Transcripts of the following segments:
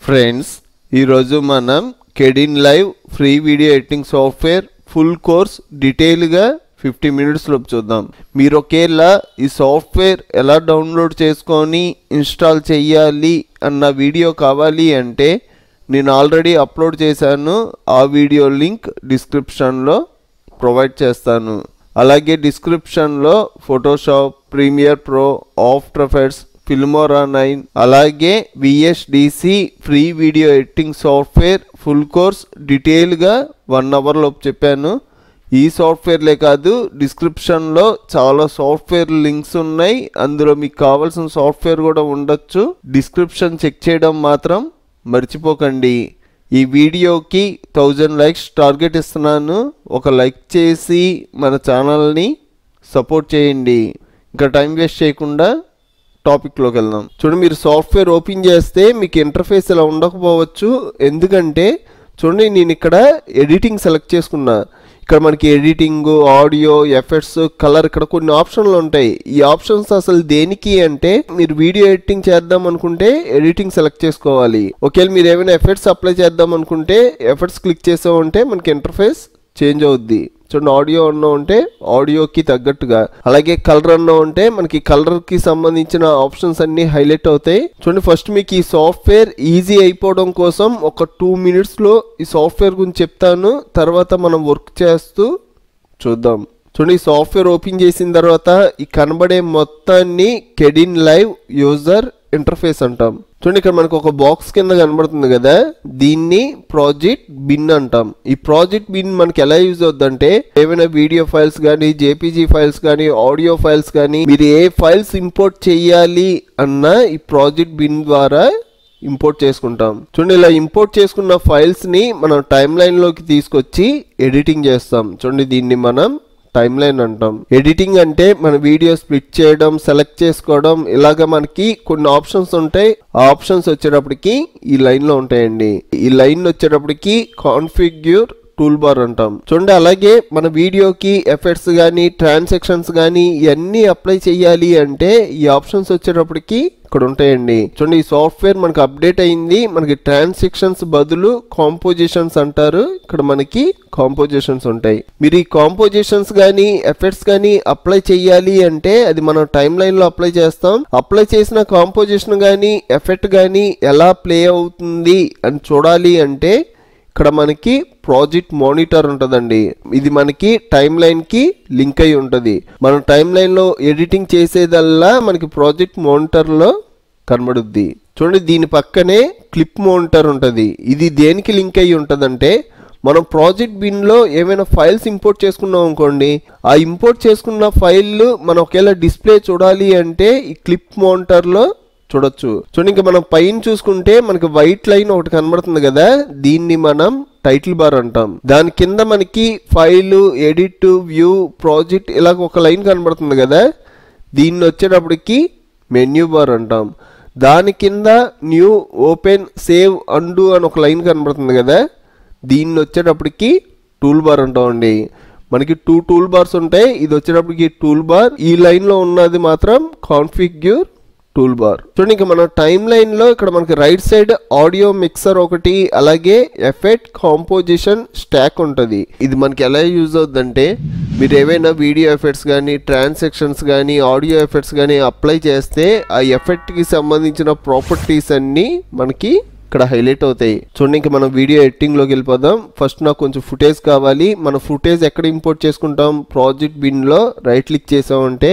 friends ఈరోజు మనం Kdenlive free video editing software full course డీటెయిల్గా ఫిఫ్టీ మినిట్స్లో చూద్దాం మీరు ఒకేలా ఈ సాఫ్ట్వేర్ ఎలా డౌన్లోడ్ చేసుకొని ఇన్స్టాల్ చేయాలి అన్న వీడియో కావాలి అంటే నేను ఆల్రెడీ అప్లోడ్ చేశాను ఆ వీడియో లింక్ డిస్క్రిప్షన్లో ప్రొవైడ్ చేస్తాను అలాగే డిస్క్రిప్షన్లో Photoshop Premiere Pro After Effects Filmora nine అలాగే VSDC free video editing software full course డీటెయిల్గా వన్ అవర్లో చెప్పాను ఈ సాఫ్ట్వేర్లే కాదు డిస్క్రిప్షన్లో చాలా సాఫ్ట్వేర్ లింక్స్ ఉన్నాయి అందులో మీకు కావాల్సిన సాఫ్ట్వేర్ కూడా ఉండొచ్చు డిస్క్రిప్షన్ చెక్ చేయడం మాత్రం మర్చిపోకండి ఈ వీడియోకి థౌజండ్ లైక్స్ టార్గెట్ ఇస్తున్నాను ఒక లైక్ చేసి మన ఛానల్ని సపోర్ట్ చేయండి ఇంకా టైం వేస్ట్ చేయకుండా టాపిక్లోకి వెళ్దాం చూడండి మీరు సాఫ్ట్వేర్ ఓపెన్ చేస్తే మీకు ఇంటర్ఫేస్ ఇలా ఉండకపోవచ్చు ఎందుకంటే చూడండి నేను ఇక్కడ ఎడిటింగ్ సెలెక్ట్ చేసుకున్నా ఇక్కడ మనకి ఎడిటింగ్ ఆడియో ఎఫెక్ట్స్ కలర్ ఇక్కడ కొన్ని ఆప్షన్లు ఉంటాయి ఈ ఆప్షన్స్ అసలు దేనికి అంటే మీరు వీడియో ఎడిటింగ్ చేద్దాం అనుకుంటే ఎడిటింగ్ సెలెక్ట్ చేసుకోవాలి ఒకవేళ మీరు ఏమైనా ఎఫెక్ట్స్ అప్లై చేద్దాం అనుకుంటే ఎఫెక్ట్స్ క్లిక్ చేసామంటే మనకి ఇంటర్ఫేస్ చేంజ్ అవుద్ది చూడండి ఆడియో అన్న ఉంటే ఆడియోకి తగ్గట్టుగా అలాగే కలర్ అన్న ఉంటే మనకి కలర్ కి సంబంధించిన ఆప్షన్స్ అన్ని హైలైట్ అవుతాయి చూడండి ఫస్ట్ మీకు ఈ సాఫ్ట్వేర్ ఈజీ అయిపోవడం కోసం ఒక టూ మినిట్స్ లో ఈ సాఫ్ట్వేర్ గురించి చెప్తాను తర్వాత మనం వర్క్ చేస్తూ చూద్దాం చూడండి ఈ సాఫ్ట్వేర్ ఓపెన్ చేసిన తర్వాత ఈ కనబడే మొత్తాన్ని కెడిన్ లైవ్ యూజర్ ఇంటర్ఫేస్ అంటాం చూడండి ఇక్కడ మనకు ఒక బాక్స్ కింద కనబడుతుంది కదా దీన్ని ప్రాజెక్ట్ బిన్ అంటాం ఈ ప్రాజెక్ట్ బిన్ మనకి ఎలా యూజ్ అవుద్దంటే ఏమైనా వీడియో ఫైల్స్ కానీ జేపీజీ ఫైల్స్ కానీ ఆడియో ఫైల్స్ కానీ మీరు ఏ ఫైల్స్ ఇంపోర్ట్ చేయాలి అన్న ఈ ప్రాజెక్ట్ బిన్ ద్వారా ఇంపోర్ట్ చేసుకుంటాం చూడండి ఇలా ఇంపోర్ట్ చేసుకున్న ఫైల్స్ ని మనం టైం లైన్ లోకి తీసుకొచ్చి ఎడిటింగ్ చేస్తాం చూడండి దీన్ని మనం టైం లైన్ అంటాం ఎడిటింగ్ అంటే మన వీడియో స్ప్లిట్ చేయడం సెలెక్ట్ చేసుకోవడం ఇలాగ మనకి కొన్ని ఆప్షన్స్ ఉంటాయి ఆ ఆప్షన్స్ వచ్చేటప్పటికి ఈ లైన్ లో ఉంటాయండి ఈ లైన్ వచ్చేటప్పటికి కాన్ఫిగ్యూర్ టూల్ బార్ అంటాం చూడండి అలాగే మన వీడియోకి ఎఫెక్ట్స్ కానీ ట్రాన్సాక్షన్స్ కానీ ఇవన్నీ అప్లై చేయాలి అంటే ఈ ఆప్షన్స్ వచ్చేటప్పటికి ఇక్కడ ఉంటాయండి చూడండి ఈ సాఫ్ట్వేర్ మనకి అప్డేట్ అయింది మనకి ట్రాన్సాక్షన్స్ బదులు కాంపోజిషన్స్ అంటారు ఇక్కడ మనకి కాంపోజిషన్స్ ఉంటాయి మీరు ఈ కాంపోజిషన్స్ కానీ ఎఫెక్ట్స్ కానీ అప్లై చేయాలి అంటే అది మనం టైం లైన్ లో అప్లై చేస్తాం అప్లై చేసిన కాంపోజిషన్ కానీ ఎఫెక్ట్ కానీ ఎలా ప్లే అవుతుంది అని చూడాలి అంటే ఇక్కడ మనకి ప్రాజెక్ట్ మానిటర్ ఉంటుందండి ఇది మనకి టైం లైన్ కి లింక్ అయి ఉంటుంది మనం టైం లైన్ లో ఎడిటింగ్ చేసేదల్లా మనకి ప్రాజెక్ట్ మానిటర్ లో కనబడుద్ది చూడండి దీని పక్కనే క్లిప్ మానిటర్ ఉంటుంది ఇది దేనికి లింక్ అయి ఉంటుందంటే మనం ప్రాజెక్ట్ బిన్ లో ఏమైనా ఫైల్స్ ఇంపోర్ట్ చేసుకున్నాం అనుకోండి ఆ ఇంపోర్ట్ చేసుకున్న ఫైల్ మనం ఒకవేళ డిస్ప్లే చూడాలి అంటే ఈ క్లిప్ మానిటర్ లో చూడొచ్చు చూడండి ఇంకా మనం పైన చూసుకుంటే మనకి వైట్ లైన్ ఒకటి కనబడుతుంది కదా దీన్ని మనం టైటిల్ బార్ అంటాం దాని కింద మనకి ఫైల్ ఎడిట్ వ్యూ ప్రాజెక్ట్ ఇలా ఒక లైన్ కనబడుతుంది కదా దీన్ని వచ్చేటప్పటికి మెన్యూ బార్ అంటాం దాని కింద న్యూ ఓపెన్ సేవ్ అండు అని ఒక లైన్ కనబడుతుంది కదా దీన్ని వచ్చేటప్పటికి టూల్ బార్ అంటామండి మనకి టూ టూల్ బార్స్ ఉంటాయి ఇది వచ్చేటప్పటికి టూల్ బార్ ఈ లైన్లో ఉన్నది మాత్రం కాన్ఫిగ్యూర్ టూల్ బార్ చూడండి ఇంకా మన టైం లైన్ లో ఇక్కడ మనకి రైట్ సైడ్ ఆడియో మిక్సర్ ఒకటి అలాగే ఎఫెక్ట్ కాంపోజిషన్ స్టాక్ ఉంటుంది ఇది మనకి ఎలా యూజ్ అవుతుందంటే మీరు ఏవైనా వీడియో ఎఫెక్ట్స్ కానీ ట్రాన్సాక్షన్స్ కానీ ఆడియో ఎఫెక్ట్స్ కానీ అప్లై చేస్తే ఆ ఎఫెక్ట్ కి సంబంధించిన ప్రాపర్టీస్ అన్ని మనకి ఇక్కడ హైలైట్ అవుతాయి చూడండి ఇంకా మనం వీడియో ఎడిటింగ్ లోకి వెళ్ళిపోదాం ఫస్ట్ నాకు కొంచెం ఫుటేజ్ కావాలి మన ఫుటేజ్ ఎక్కడ ఇంపోర్ట్ చేసుకుంటాం ప్రాజెక్ట్ బిన్ లో రైట్ క్లిక్ చేసామంటే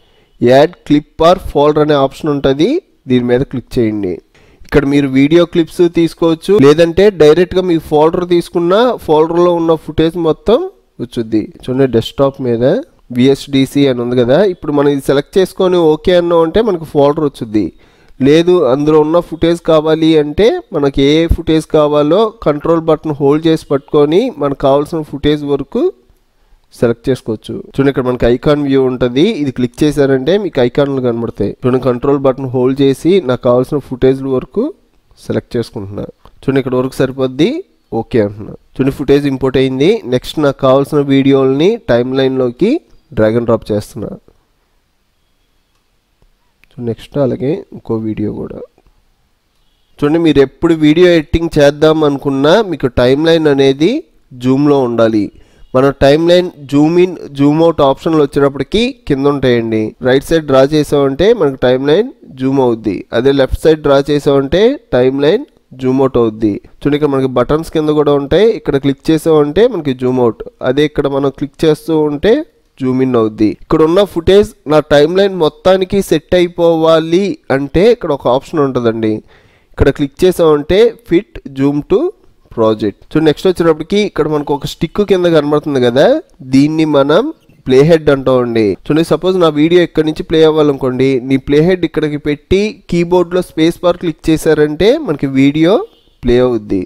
యాడ్ క్లిప్ ఆర్ ఫోల్డర్ అనే ఆప్షన్ ఉంటుంది దీని మీద క్లిక్ చేయండి ఇక్కడ మీరు వీడియో క్లిప్స్ తీసుకోవచ్చు లేదంటే డైరెక్ట్గా మీ ఫోల్డర్ తీసుకున్న ఫోల్డర్లో ఉన్న ఫుటేజ్ మొత్తం వచ్చుద్ది చూడండి డెస్క్టాప్ మీద విఎస్డిసి అని ఉంది కదా ఇప్పుడు మనం ఇది సెలెక్ట్ చేసుకొని ఓకే అన్నా అంటే మనకు ఫోల్డర్ వచ్చుద్ది లేదు అందులో ఉన్న ఫుటేజ్ కావాలి అంటే మనకి ఏ ఫుటేజ్ కావాలో కంట్రోల్ బటన్ హోల్డ్ చేసి పట్టుకొని మనకు కావాల్సిన ఫుటేజ్ వరకు సెలెక్ట్ చేసుకోవచ్చు చూడండి ఇక్కడ మనకి ఐకాన్ వ్యూ ఉంటుంది ఇది క్లిక్ చేశారంటే మీకు ఐకాన్లు కనబడతాయి చూడండి కంట్రోల్ బటన్ హోల్డ్ చేసి నాకు కావాల్సిన ఫుటేజ్ వరకు సెలెక్ట్ చేసుకుంటున్నా చూడండి ఇక్కడ వరకు సరిపోద్ది ఓకే అంటున్నా చూడండి ఫుటేజ్ ఇంపోర్ట్ అయింది నెక్స్ట్ నాకు కావాల్సిన వీడియోల్ని టైం లైన్లోకి డ్రాగ్ అండ్ డ్రాప్ చేస్తున్నా నెక్స్ట్ అలాగే ఇంకో వీడియో కూడా చూడండి మీరు ఎప్పుడు వీడియో ఎడిటింగ్ చేద్దాం అనుకున్నా మీకు టైం లైన్ అనేది జూమ్లో ఉండాలి మన timeline zoom in zoom out ఆప్షన్లు వచ్చేటప్పటికి కింద ఉంటాయండి రైట్ సైడ్ డ్రా చేసామంటే మనకి టైం లైన్ జూమ్ అవుద్ది అదే లెఫ్ట్ సైడ్ డ్రా చేసామంటే టైం లైన్ జూమ్ అవుట్ అవుద్ది చూడండి ఇక్కడ మనకి బటన్స్ కింద కూడా ఉంటాయి ఇక్కడ క్లిక్ చేసామంటే మనకి జూమ్ అవుట్ అదే ఇక్కడ మనం క్లిక్ చేస్తూ ఉంటే జూమ్ ఇన్ అవుద్ది ఇక్కడ ఉన్న ఫుటేజ్ నా టైం లైన్ మొత్తానికి సెట్ అయిపోవాలి అంటే ఇక్కడ ఒక ఆప్షన్ ఉంటుందండి ఇక్కడ క్లిక్ చేసామంటే fit zoom to project so next వచ్చేటప్పటికి ఇక్కడ మనకు ఒక స్టిక్ కింద కనబడుతుంది కదా దీన్ని మనం ప్లే హెడ్ అంటామండి చూడండి సపోజ్ నా వీడియో ఇక్కడ నుంచి ప్లే అవ్వాలనుకోండి నీ ప్లే హెడ్ ఇక్కడికి పెట్టి కీబోర్డ్లో స్పేస్ బార్ క్లిక్ చేశారంటే మనకి వీడియో ప్లే అవుద్ది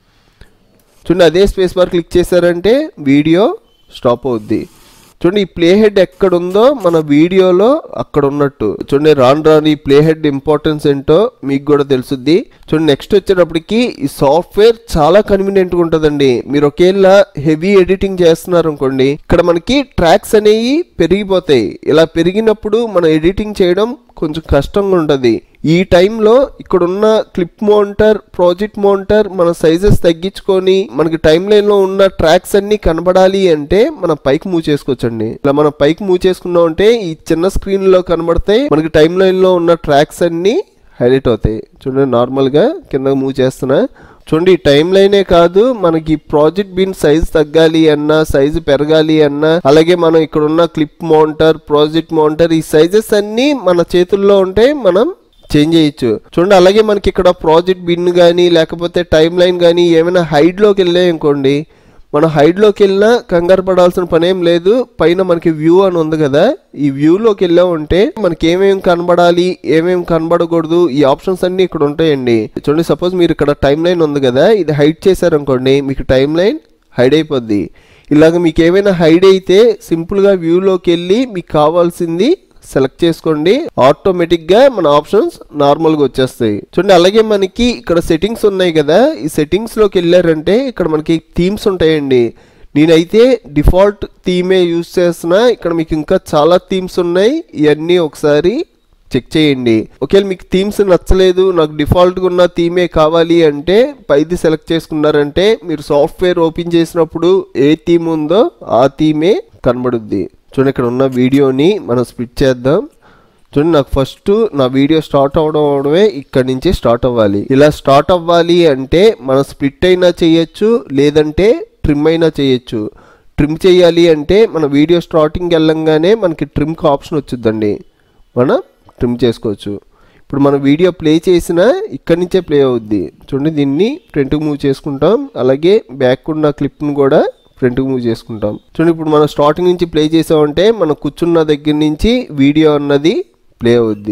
చూడండి అదే స్పేస్ బార్ క్లిక్ చేశారంటే వీడియో స్టాప్ అవుద్ది చూడండి ఈ ప్లే హెడ్ ఎక్కడ ఉందో మన వీడియోలో అక్కడ ఉన్నట్టు చూడండి రాను రాను ఈ ప్లే హెడ్ ఇంపార్టెన్స్ ఏంటో మీకు కూడా తెలుసుద్ది చూడండి నెక్స్ట్ వచ్చేటప్పటికి ఈ సాఫ్ట్వేర్ చాలా కన్వీనియంట్గా ఉంటుందండి మీరు ఒకేలా హెవీ ఎడిటింగ్ చేస్తున్నారు అనుకోండి ఇక్కడ మనకి ట్రాక్స్ అనేవి పెరిగిపోతాయి ఇలా పెరిగినప్పుడు మనం ఎడిటింగ్ చేయడం కొంచెం కష్టంగా ఉంటుంది ఈ టైంలో ఇక్కడ ఉన్న క్లిప్ మోంటర్ ప్రాజెక్ట్ మోంటర్ మన సైజెస్ తగ్గించుకొని మనకి టైం లైన్ లో ఉన్న ట్రాక్స్ అన్ని కనబడాలి అంటే మనం పైకి మూవ్ చేసుకోవచ్చండి ఇలా మనం పైకి మూవ్ చేసుకున్నాం అంటే ఈ చిన్న స్క్రీన్ లో కనబడతాయి మనకి టైం లైన్ లో ఉన్న ట్రాక్స్ అన్ని హైలైట్ అవుతాయి చూడండి నార్మల్ గా కింద మూవ్ చేస్తున్నా చూడండి ఈ టైం లైనే కాదు మనకి ప్రాజెక్ట్ బిన్ సైజ్ తగ్గాలి అన్నా సైజు పెరగాలి అన్నా అలాగే మనం ఇక్కడ ఉన్న క్లిప్ మౌంటర్ ప్రాజెక్ట్ మౌంటర్ ఈ సైజెస్ అన్ని మన చేతుల్లో ఉంటే మనం చేంజ్ చేయొచ్చు చూడండి అలాగే మనకి ఇక్కడ ప్రాజెక్ట్ బిన్ కానీ లేకపోతే టైం లైన్ కానీ ఏమైనా హైడ్లోకి వెళ్ళాయి అనుకోండి మనం హైడ్లోకి వెళ్ళినా కంగారు పడాల్సిన పని ఏం లేదు పైన మనకి వ్యూ అని ఉంది కదా ఈ వ్యూలోకి వెళ్ళామంటే మనకి ఏమేమి కనబడాలి ఏమేమి కనబడకూడదు ఈ ఆప్షన్స్ అన్ని ఇక్కడ ఉంటాయండి చూడండి సపోజ్ మీరు ఇక్కడ టైం లైన్ ఉంది కదా ఇది హైడ్ చేశారనుకోండి మీకు టైం లైన్ హైడ్ అయిపోద్ది ఇలాగ మీకు ఏమైనా హైడ్ అయితే సింపుల్గా వ్యూలోకి వెళ్ళి మీకు కావాల్సింది సెలెక్ట్ చేసుకోండి ఆటోమేటిక్ గా మన ఆప్షన్స్ నార్మల్ గా వచ్చేస్తాయి చూడండి అలాగే మనకి ఇక్కడ సెట్టింగ్స్ ఉన్నాయి కదా ఈ సెట్టింగ్స్ లోకి వెళ్ళారంటే ఇక్కడ మనకి థీమ్స్ ఉంటాయండి నేనైతే డిఫాల్ట్ థీమే యూస్ చేస్తున్నా ఇక్కడ మీకు ఇంకా చాలా థీమ్స్ ఉన్నాయి ఇవన్నీ ఒకసారి చెక్ చేయండి ఒకవేళ మీకు థీమ్స్ నచ్చలేదు నాకు డిఫాల్ట్గా ఉన్న థీమే కావాలి అంటే పైది సెలెక్ట్ చేసుకున్నారంటే మీరు సాఫ్ట్వేర్ ఓపెన్ చేసినప్పుడు ఏ థీమ్ ఉందో ఆ థీమే కనబడుద్ది చూడండి ఇక్కడ ఉన్న వీడియోని మనం స్ప్లిట్ చేద్దాం చూడండి నాకు ఫస్ట్ నా వీడియో స్టార్ట్ అవడం అవడమే ఇక్కడ నుంచి స్టార్ట్ అవ్వాలి ఇలా స్టార్ట్ అవ్వాలి అంటే మనం స్ప్లిట్ అయినా చేయొచ్చు లేదంటే ట్రిమ్ అయినా చేయొచ్చు ట్రిమ్ చేయాలి అంటే మన వీడియో స్టార్టింగ్ వెళ్ళంగానే మనకి ట్రిమ్కి ఆప్షన్ వచ్చిందండి మనం ట్రిమ్ చేసుకోవచ్చు ఇప్పుడు మన వీడియో ప్లే చేసినా ఇక్కడి నుంచే ప్లే అవుద్ది చూడండి దీన్ని ఫ్రంట్కి మూవ్ చేసుకుంటాం అలాగే బ్యాక్ ఉన్న క్లిప్ను కూడా ఫ్రంట్కి మూవ్ చేసుకుంటాం చూడండి ఇప్పుడు మనం స్టార్టింగ్ నుంచి ప్లే చేసామంటే మనం కూర్చున్న దగ్గర నుంచి వీడియో అన్నది ప్లే అవుద్ది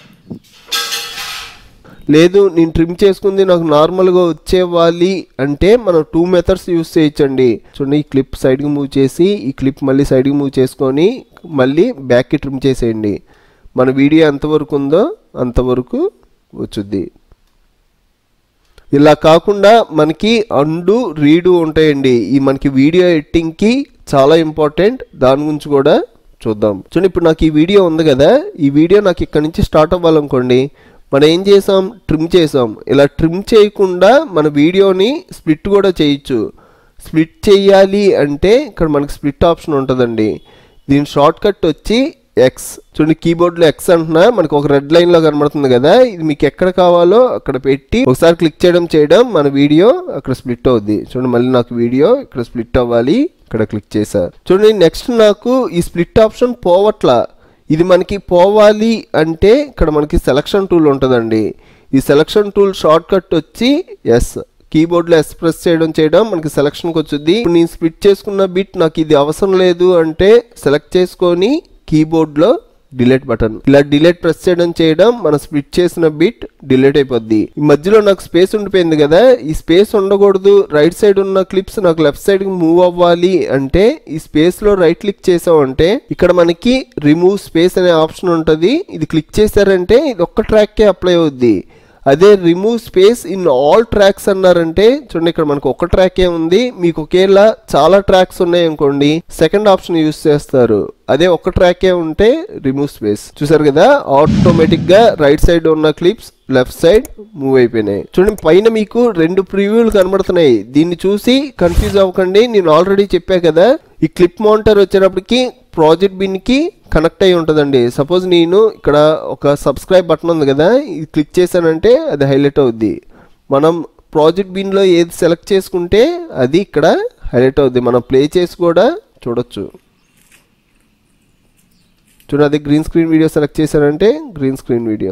లేదు నేను ట్రిమ్ చేసుకుంది నాకు నార్మల్గా వచ్చేవాలి అంటే మనం టూ మెథడ్స్ యూస్ చేయొచ్చండి చూడండి ఈ క్లిప్ సైడ్కి మూవ్ చేసి ఈ క్లిప్ మళ్ళీ సైడ్కి మూవ్ చేసుకొని మళ్ళీ బ్యాక్కి ట్రిమ్ చేసేయండి మన వీడియో ఎంతవరకు ఉందో అంతవరకు వచ్చుద్ది ఇలా కాకుండా మనకి అండు రీడు ఉంటాయండి ఈ మనకి వీడియో ఎడిటింగ్కి చాలా ఇంపార్టెంట్ దాని గురించి కూడా చూద్దాం చూడండి ఇప్పుడు నాకు ఈ వీడియో ఉంది కదా ఈ వీడియో నాకు ఇక్కడ నుంచి స్టార్ట్ అవ్వాలనుకోండి మనం ఏం చేసాం ట్రిమ్ చేసాం ఇలా ట్రిమ్ చేయకుండా మన వీడియోని స్ప్లిట్ కూడా చేయొచ్చు స్ప్లిట్ చేయాలి అంటే ఇక్కడ మనకి స్ప్లిట్ ఆప్షన్ ఉంటుందండి దీని షార్ట్ కట్ వచ్చి ఎక్స్ చూడండి కీబోర్డ్లో ఎక్స్ అంటున్నా మనకు ఒక రెడ్ లైన్లో కనబడుతుంది కదా ఇది మీకు ఎక్కడ కావాలో అక్కడ పెట్టి ఒకసారి క్లిక్ చేయడం చేయడం మన వీడియో అక్కడ స్ప్లిట్ అవుద్ది చూడండి మళ్ళీ నాకు వీడియో ఇక్కడ స్ప్లిట్ అవ్వాలి ఇక్కడ క్లిక్ చేశా చూడండి నెక్స్ట్ నాకు ఈ స్ప్లిట్ ఆప్షన్ పోవట్లా ఇది మనకి పోవాలి అంటే ఇక్కడ మనకి సెలక్షన్ టూల్ ఉంటుందండి ఈ సెలక్షన్ టూల్ షార్ట్ కట్ వచ్చి ఎస్ కీబోర్డ్లో ఎస్ ప్రెస్ చేయడం చేయడం మనకి సెలక్షన్కి వచ్చింది ఇప్పుడు నేను స్ప్లిట్ చేసుకున్న బిట్ నాకు ఇది అవసరం లేదు అంటే సెలెక్ట్ చేసుకొని కీబోర్డ్లో డిలీట్ బటన్ ఇలా డిలీట్ ప్రెస్ చేయడం చేయడం మనం స్ప్లిట్ చేసిన బిట్ డిలీట్ అయిపోద్ది ఈ మధ్యలో నాకు స్పేస్ ఉండిపోయింది కదా ఈ స్పేస్ ఉండకూడదు రైట్ సైడ్ ఉన్న క్లిప్స్ నాకు లెఫ్ట్ సైడ్ కి మూవ్ అవ్వాలి అంటే ఈ స్పేస్ లో రైట్ క్లిక్ చేసామంటే ఇక్కడ మనకి రిమూవ్ స్పేస్ అనే ఆప్షన్ ఉంటుంది ఇది క్లిక్ చేశారంటే ఇది ఒక్క ట్రాక్కే అప్లై అవుద్ది అదే remove space in all tracks అన్నారంటే చూడండి ఇక్కడ మనకు ఒక ట్రాకే ఉంది మీకు ఒకేలా చాలా ట్రాక్స్ ఉన్నాయి అనుకోండి సెకండ్ ఆప్షన్ యూస్ చేస్తారు అదే ఒక ట్రాకే ఉంటే రిమూవ్ స్పేస్ చూసారు కదా ఆటోమేటిక్ గా రైట్ సైడ్ ఉన్న క్లిప్స్ లెఫ్ట్ సైడ్ మూవ్ అయిపోయినాయి చూడండి పైన మీకు రెండు ప్రివ్యూలు కనబడుతున్నాయి దీన్ని చూసి కన్ఫ్యూజ్ అవ్వకండి నేను ఆల్రెడీ చెప్పా కదా ఈ క్లిప్ మౌంటర్ వచ్చేటప్పటికి ప్రాజెక్ట్ బిన్ కి కనెక్ట్ అయి ఉంటుందండి సపోజ్ నేను ఇక్కడ ఒక సబ్స్క్రైబ్ బటన్ ఉంది కదా ఇది క్లిక్ చేశానంటే అది హైలైట్ అవుద్ది మనం ప్రాజెక్ట్ బిన్లో ఏది సెలెక్ట్ చేసుకుంటే అది ఇక్కడ హైలైట్ అవుద్ది మనం ప్లే చేసి కూడా చూడొచ్చు చూడండి అది గ్రీన్ స్క్రీన్ వీడియో సెలెక్ట్ చేశారంటే గ్రీన్ స్క్రీన్ వీడియో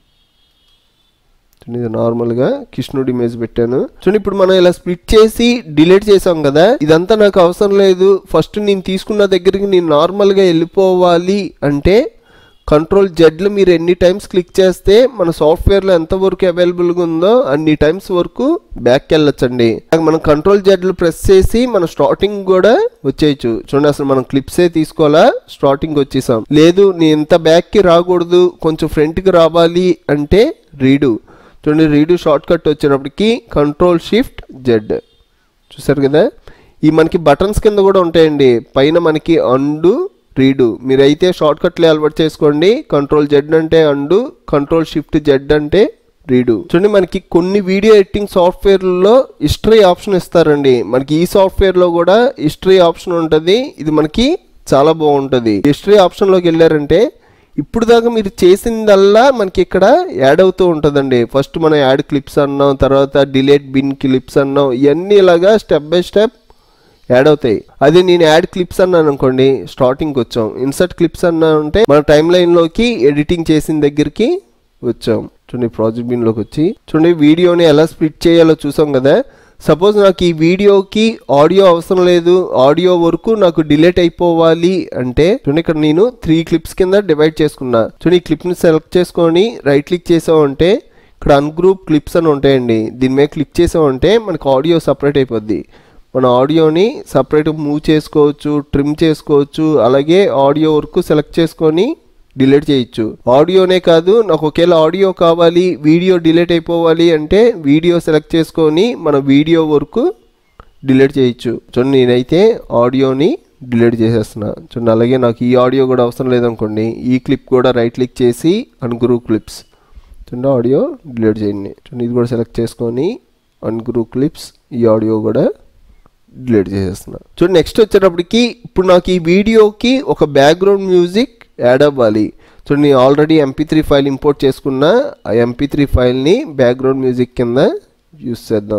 చూడండి ఇది నార్మల్గా కృష్ణుడి ఇమేజ్ పెట్టాను చూడండి ఇప్పుడు మనం ఇలా స్ప్లిట్ చేసి డిలీట్ చేసాం కదా ఇదంతా నాకు అవసరం లేదు ఫస్ట్ నేను తీసుకున్న దగ్గరికి నేను నార్మల్గా వెళ్ళిపోవాలి అంటే కంట్రోల్ జెడ్లు మీరు ఎన్ని టైమ్స్ క్లిక్ చేస్తే మన సాఫ్ట్వేర్లో ఎంతవరకు అవైలబుల్గా ఉందో అన్ని టైమ్స్ వరకు బ్యాక్ వెళ్ళొచ్చండి మనం కంట్రోల్ జెడ్లు ప్రెస్ చేసి మన స్టార్టింగ్ కూడా వచ్చేయచ్చు చూడండి అసలు మనం క్లిప్సే తీసుకోవాలా స్టార్టింగ్ వచ్చేసాం లేదు నేను ఇంత బ్యాక్కి రాకూడదు కొంచెం ఫ్రంట్కి రావాలి అంటే రీడు చూడండి రీడు షార్ట్ కట్ వచ్చేటప్పటికి కంట్రోల్ షిఫ్ట్ జెడ్ చూసారు కదా ఈ మనకి బటన్స్ కింద కూడా ఉంటాయండి పైన మనకి అండు రీడు మీరైతే షార్ట్ కట్లు అలవాటు చేసుకోండి కంట్రోల్ జెడ్ అంటే అండు కంట్రోల్ షిఫ్ట్ జెడ్ అంటే రీడు చూడండి మనకి కొన్ని వీడియో ఎడిటింగ్ సాఫ్ట్వేర్లలో హిస్టరీ ఆప్షన్ ఇస్తారండి మనకి ఈ సాఫ్ట్వేర్లో కూడా హిస్టరీ ఆప్షన్ ఉంటుంది ఇది మనకి చాలా బాగుంటుంది హిస్టరీ ఆప్షన్లోకి వెళ్ళారంటే ఇప్పుడు దాకా మీరు చేసిందల్లా మనకి ఇక్కడ యాడ్ అవుతూ ఉంటుందండి ఫస్ట్ మనం యాడ్ క్లిప్స్ అన్నాం తర్వాత డిలేట్ బిన్ క్లిప్స్ అన్నాం ఇవన్నీ ఇలాగా స్టెప్ బై స్టెప్ యాడ్ అవుతాయి అదే నేను యాడ్ క్లిప్స్ అన్నాను అనుకోండి స్టార్టింగ్కి వచ్చాం ఇన్సర్ట్ క్లిప్స్ అన్నా అంటే మన టైం లైన్లోకి ఎడిటింగ్ చేసిన దగ్గరికి వచ్చాం చూడండి ప్రాజెక్ట్ బిన్లోకి వచ్చి చూడండి వీడియోని ఎలా స్ప్లిట్ చేయాలో చూసాం కదా సపోజ్ నాకు ఈ వీడియోకి ఆడియో అవసరం లేదు ఆడియో వరకు నాకు డిలేట్ అయిపోవాలి అంటే చూడండి ఇక్కడ నేను త్రీ క్లిప్స్ కింద డివైడ్ చేసుకున్నా చూడండి ఈ క్లిప్ని సెలెక్ట్ చేసుకొని రైట్ క్లిక్ చేసామంటే ఇక్కడ అన్గ్రూప్ క్లిప్స్ అని ఉంటాయండి దీని మీద క్లిక్ చేసామంటే మనకు ఆడియో సపరేట్ అయిపోద్ది మన ఆడియోని సపరేట్ మూవ్ చేసుకోవచ్చు ట్రిమ్ చేసుకోవచ్చు అలాగే ఆడియో వరకు సెలెక్ట్ చేసుకొని డిలీట్ చేయొచ్చు ఆడియోనే కాదు నాకు ఒకవేళ ఆడియో కావాలి వీడియో డిలీట్ అయిపోవాలి అంటే వీడియో సెలెక్ట్ చేసుకొని మన వీడియో వరకు డిలీట్ చేయొచ్చు చూడండి నేనైతే ఆడియోని డిలీట్ చేసేస్తున్నా చూడండి అలాగే నాకు ఈ ఆడియో కూడా అవసరం లేదనుకోండి ఈ క్లిప్ కూడా రైట్ క్లిక్ చేసి అన్గ్రూ క్లిప్స్ చూడండి ఆడియో డిలీట్ చేయండి చూడండి ఇది కూడా సెలెక్ట్ చేసుకొని అన్గ్రూ క్లిప్స్ ఈ ఆడియో కూడా డిలీట్ చేసేస్తున్నా చూడండి నెక్స్ట్ వచ్చేటప్పటికి ఇప్పుడు నాకు ఈ వీడియోకి ఒక బ్యాక్గ్రౌండ్ మ్యూజిక్ యాడ్ అవ్వాలి చూడండి already MP three file import చేసుకున్న ఆ ఎంపీ త్రీ ఫైల్ని బ్యాక్గ్రౌండ్ మ్యూజిక్ కింద యూస్ చేద్దాం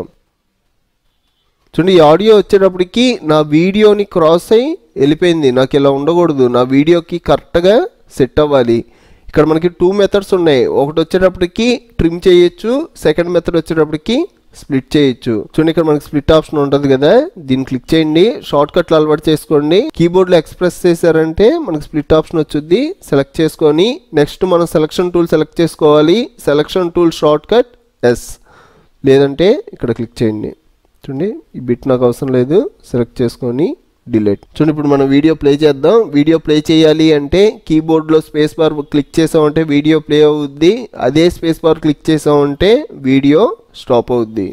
చూడండి ఈ ఆడియో వచ్చేటప్పటికి నా వీడియోని క్రాస్ అయ్యి వెళ్ళిపోయింది నాకు ఇలా ఉండకూడదు నా వీడియోకి కరెక్ట్గా సెట్ అవ్వాలి ఇక్కడ మనకి టూ మెథడ్స్ ఉన్నాయి ఒకటి వచ్చేటప్పటికి ట్రిమ్ చేయొచ్చు సెకండ్ మెథడ్ వచ్చేటప్పటికి స్ప్లిట్ చేయొచ్చు చూడండి ఇక్కడ మనకి స్ప్లిట్ ఆప్షన్ ఉంటుంది కదా దీన్ని క్లిక్ చేయండి షార్ట్ కట్లు అలవాటు చేసుకోండి కీబోర్డ్ లో ఎక్స్ప్రెస్ చేశారంటే మనకి స్ప్లిట్ ఆప్షన్ వచ్చుద్ది సెలెక్ట్ చేసుకొని నెక్స్ట్ మనం సెలక్షన్ టూల్ సెలెక్ట్ చేసుకోవాలి selection tool shortcut S లేదంటే ఇక్కడ క్లిక్ చేయండి చూడండి ఈ బిట్ నాకు అవసరం లేదు సెలెక్ట్ చేసుకొని డిలీట్ చూడండి ఇప్పుడు మనం వీడియో ప్లే చేద్దాం వీడియో ప్లే చేయాలి అంటే కీబోర్డ్లో స్పేస్ బార్ క్లిక్ చేసామంటే వీడియో ప్లే అవుద్ది అదే స్పేస్ బార్ క్లిక్ చేసామంటే వీడియో స్టాప్ అవుద్ది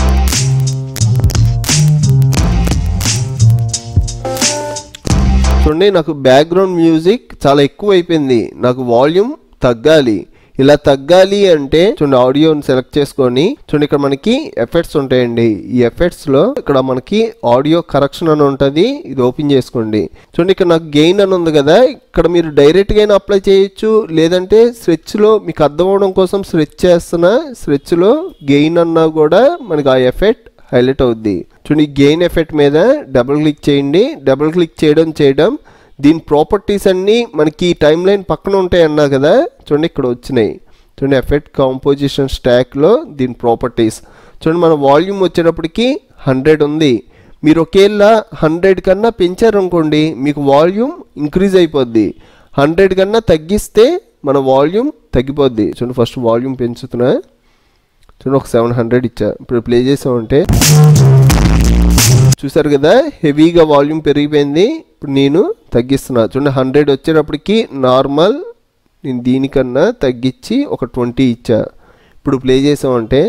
చూడండి నాకు బ్యాక్గ్రౌండ్ మ్యూజిక్ చాలా ఎక్కువ అయిపోయింది నాకు వాల్యూమ్ తగ్గాలి ఇలా తగ్గాలి అంటే చూడండి ఆడియోని సెలెక్ట్ చేసుకొని చూడండి ఇక్కడ మనకి ఎఫెక్ట్స్ ఉంటాయండి ఈ ఎఫెక్ట్స్ లో ఇక్కడ మనకి ఆడియో కరెక్షన్ అని ఉంటుంది ఇది ఓపెన్ చేసుకోండి చూడండి ఇక్కడ నాకు గెయిన్ అని ఉంది కదా ఇక్కడ మీరు డైరెక్ట్ గా అప్లై చేయొచ్చు లేదంటే స్ట్రెచ్ లో మీకు అర్థం అవడం కోసం స్ట్రెచ్ చేస్తున్న స్ట్రెచ్ లో గెయిన్ అన్నా కూడా మనకి ఆ ఎఫెక్ట్ హైలైట్ అవుద్ది చూడండి గెయిన్ ఎఫెక్ట్ మీద డబుల్ క్లిక్ చేయండి డబుల్ క్లిక్ చేయడం చేయడం దీని ప్రాపర్టీస్ అన్నీ మనకి టైం లైన్ పక్కన ఉంటాయి అన్నా కదా చూడండి ఇక్కడ వచ్చినాయి చూడండి ఎఫెక్ట్ కాంపోజిషన్ స్టాక్లో దీని ప్రాపర్టీస్ చూడండి మన వాల్యూమ్ వచ్చేటప్పటికి హండ్రెడ్ ఉంది మీరు ఒకేలా హండ్రెడ్ కన్నా పెంచారనుకోండి మీకు వాల్యూమ్ ఇంక్రీజ్ అయిపోద్ది హండ్రెడ్ కన్నా తగ్గిస్తే మన వాల్యూమ్ తగ్గిపోద్ది చూడండి ఫస్ట్ వాల్యూమ్ పెంచుతున్నా చూడండి ఒక సెవెన్ హండ్రెడ్ ఇచ్చా ఇప్పుడు ప్లే చేసామంటే చూసారు కదా హెవీగా వాల్యూమ్ పెరిగిపోయింది ఇప్పుడు నేను తగ్గిస్తున్నా చూడండి హండ్రెడ్ వచ్చేటప్పటికి నార్మల్ నేను దీనికన్నా తగ్గించి ఒక ట్వంటీ ఇచ్చా ఇప్పుడు ప్లే చేసామంటే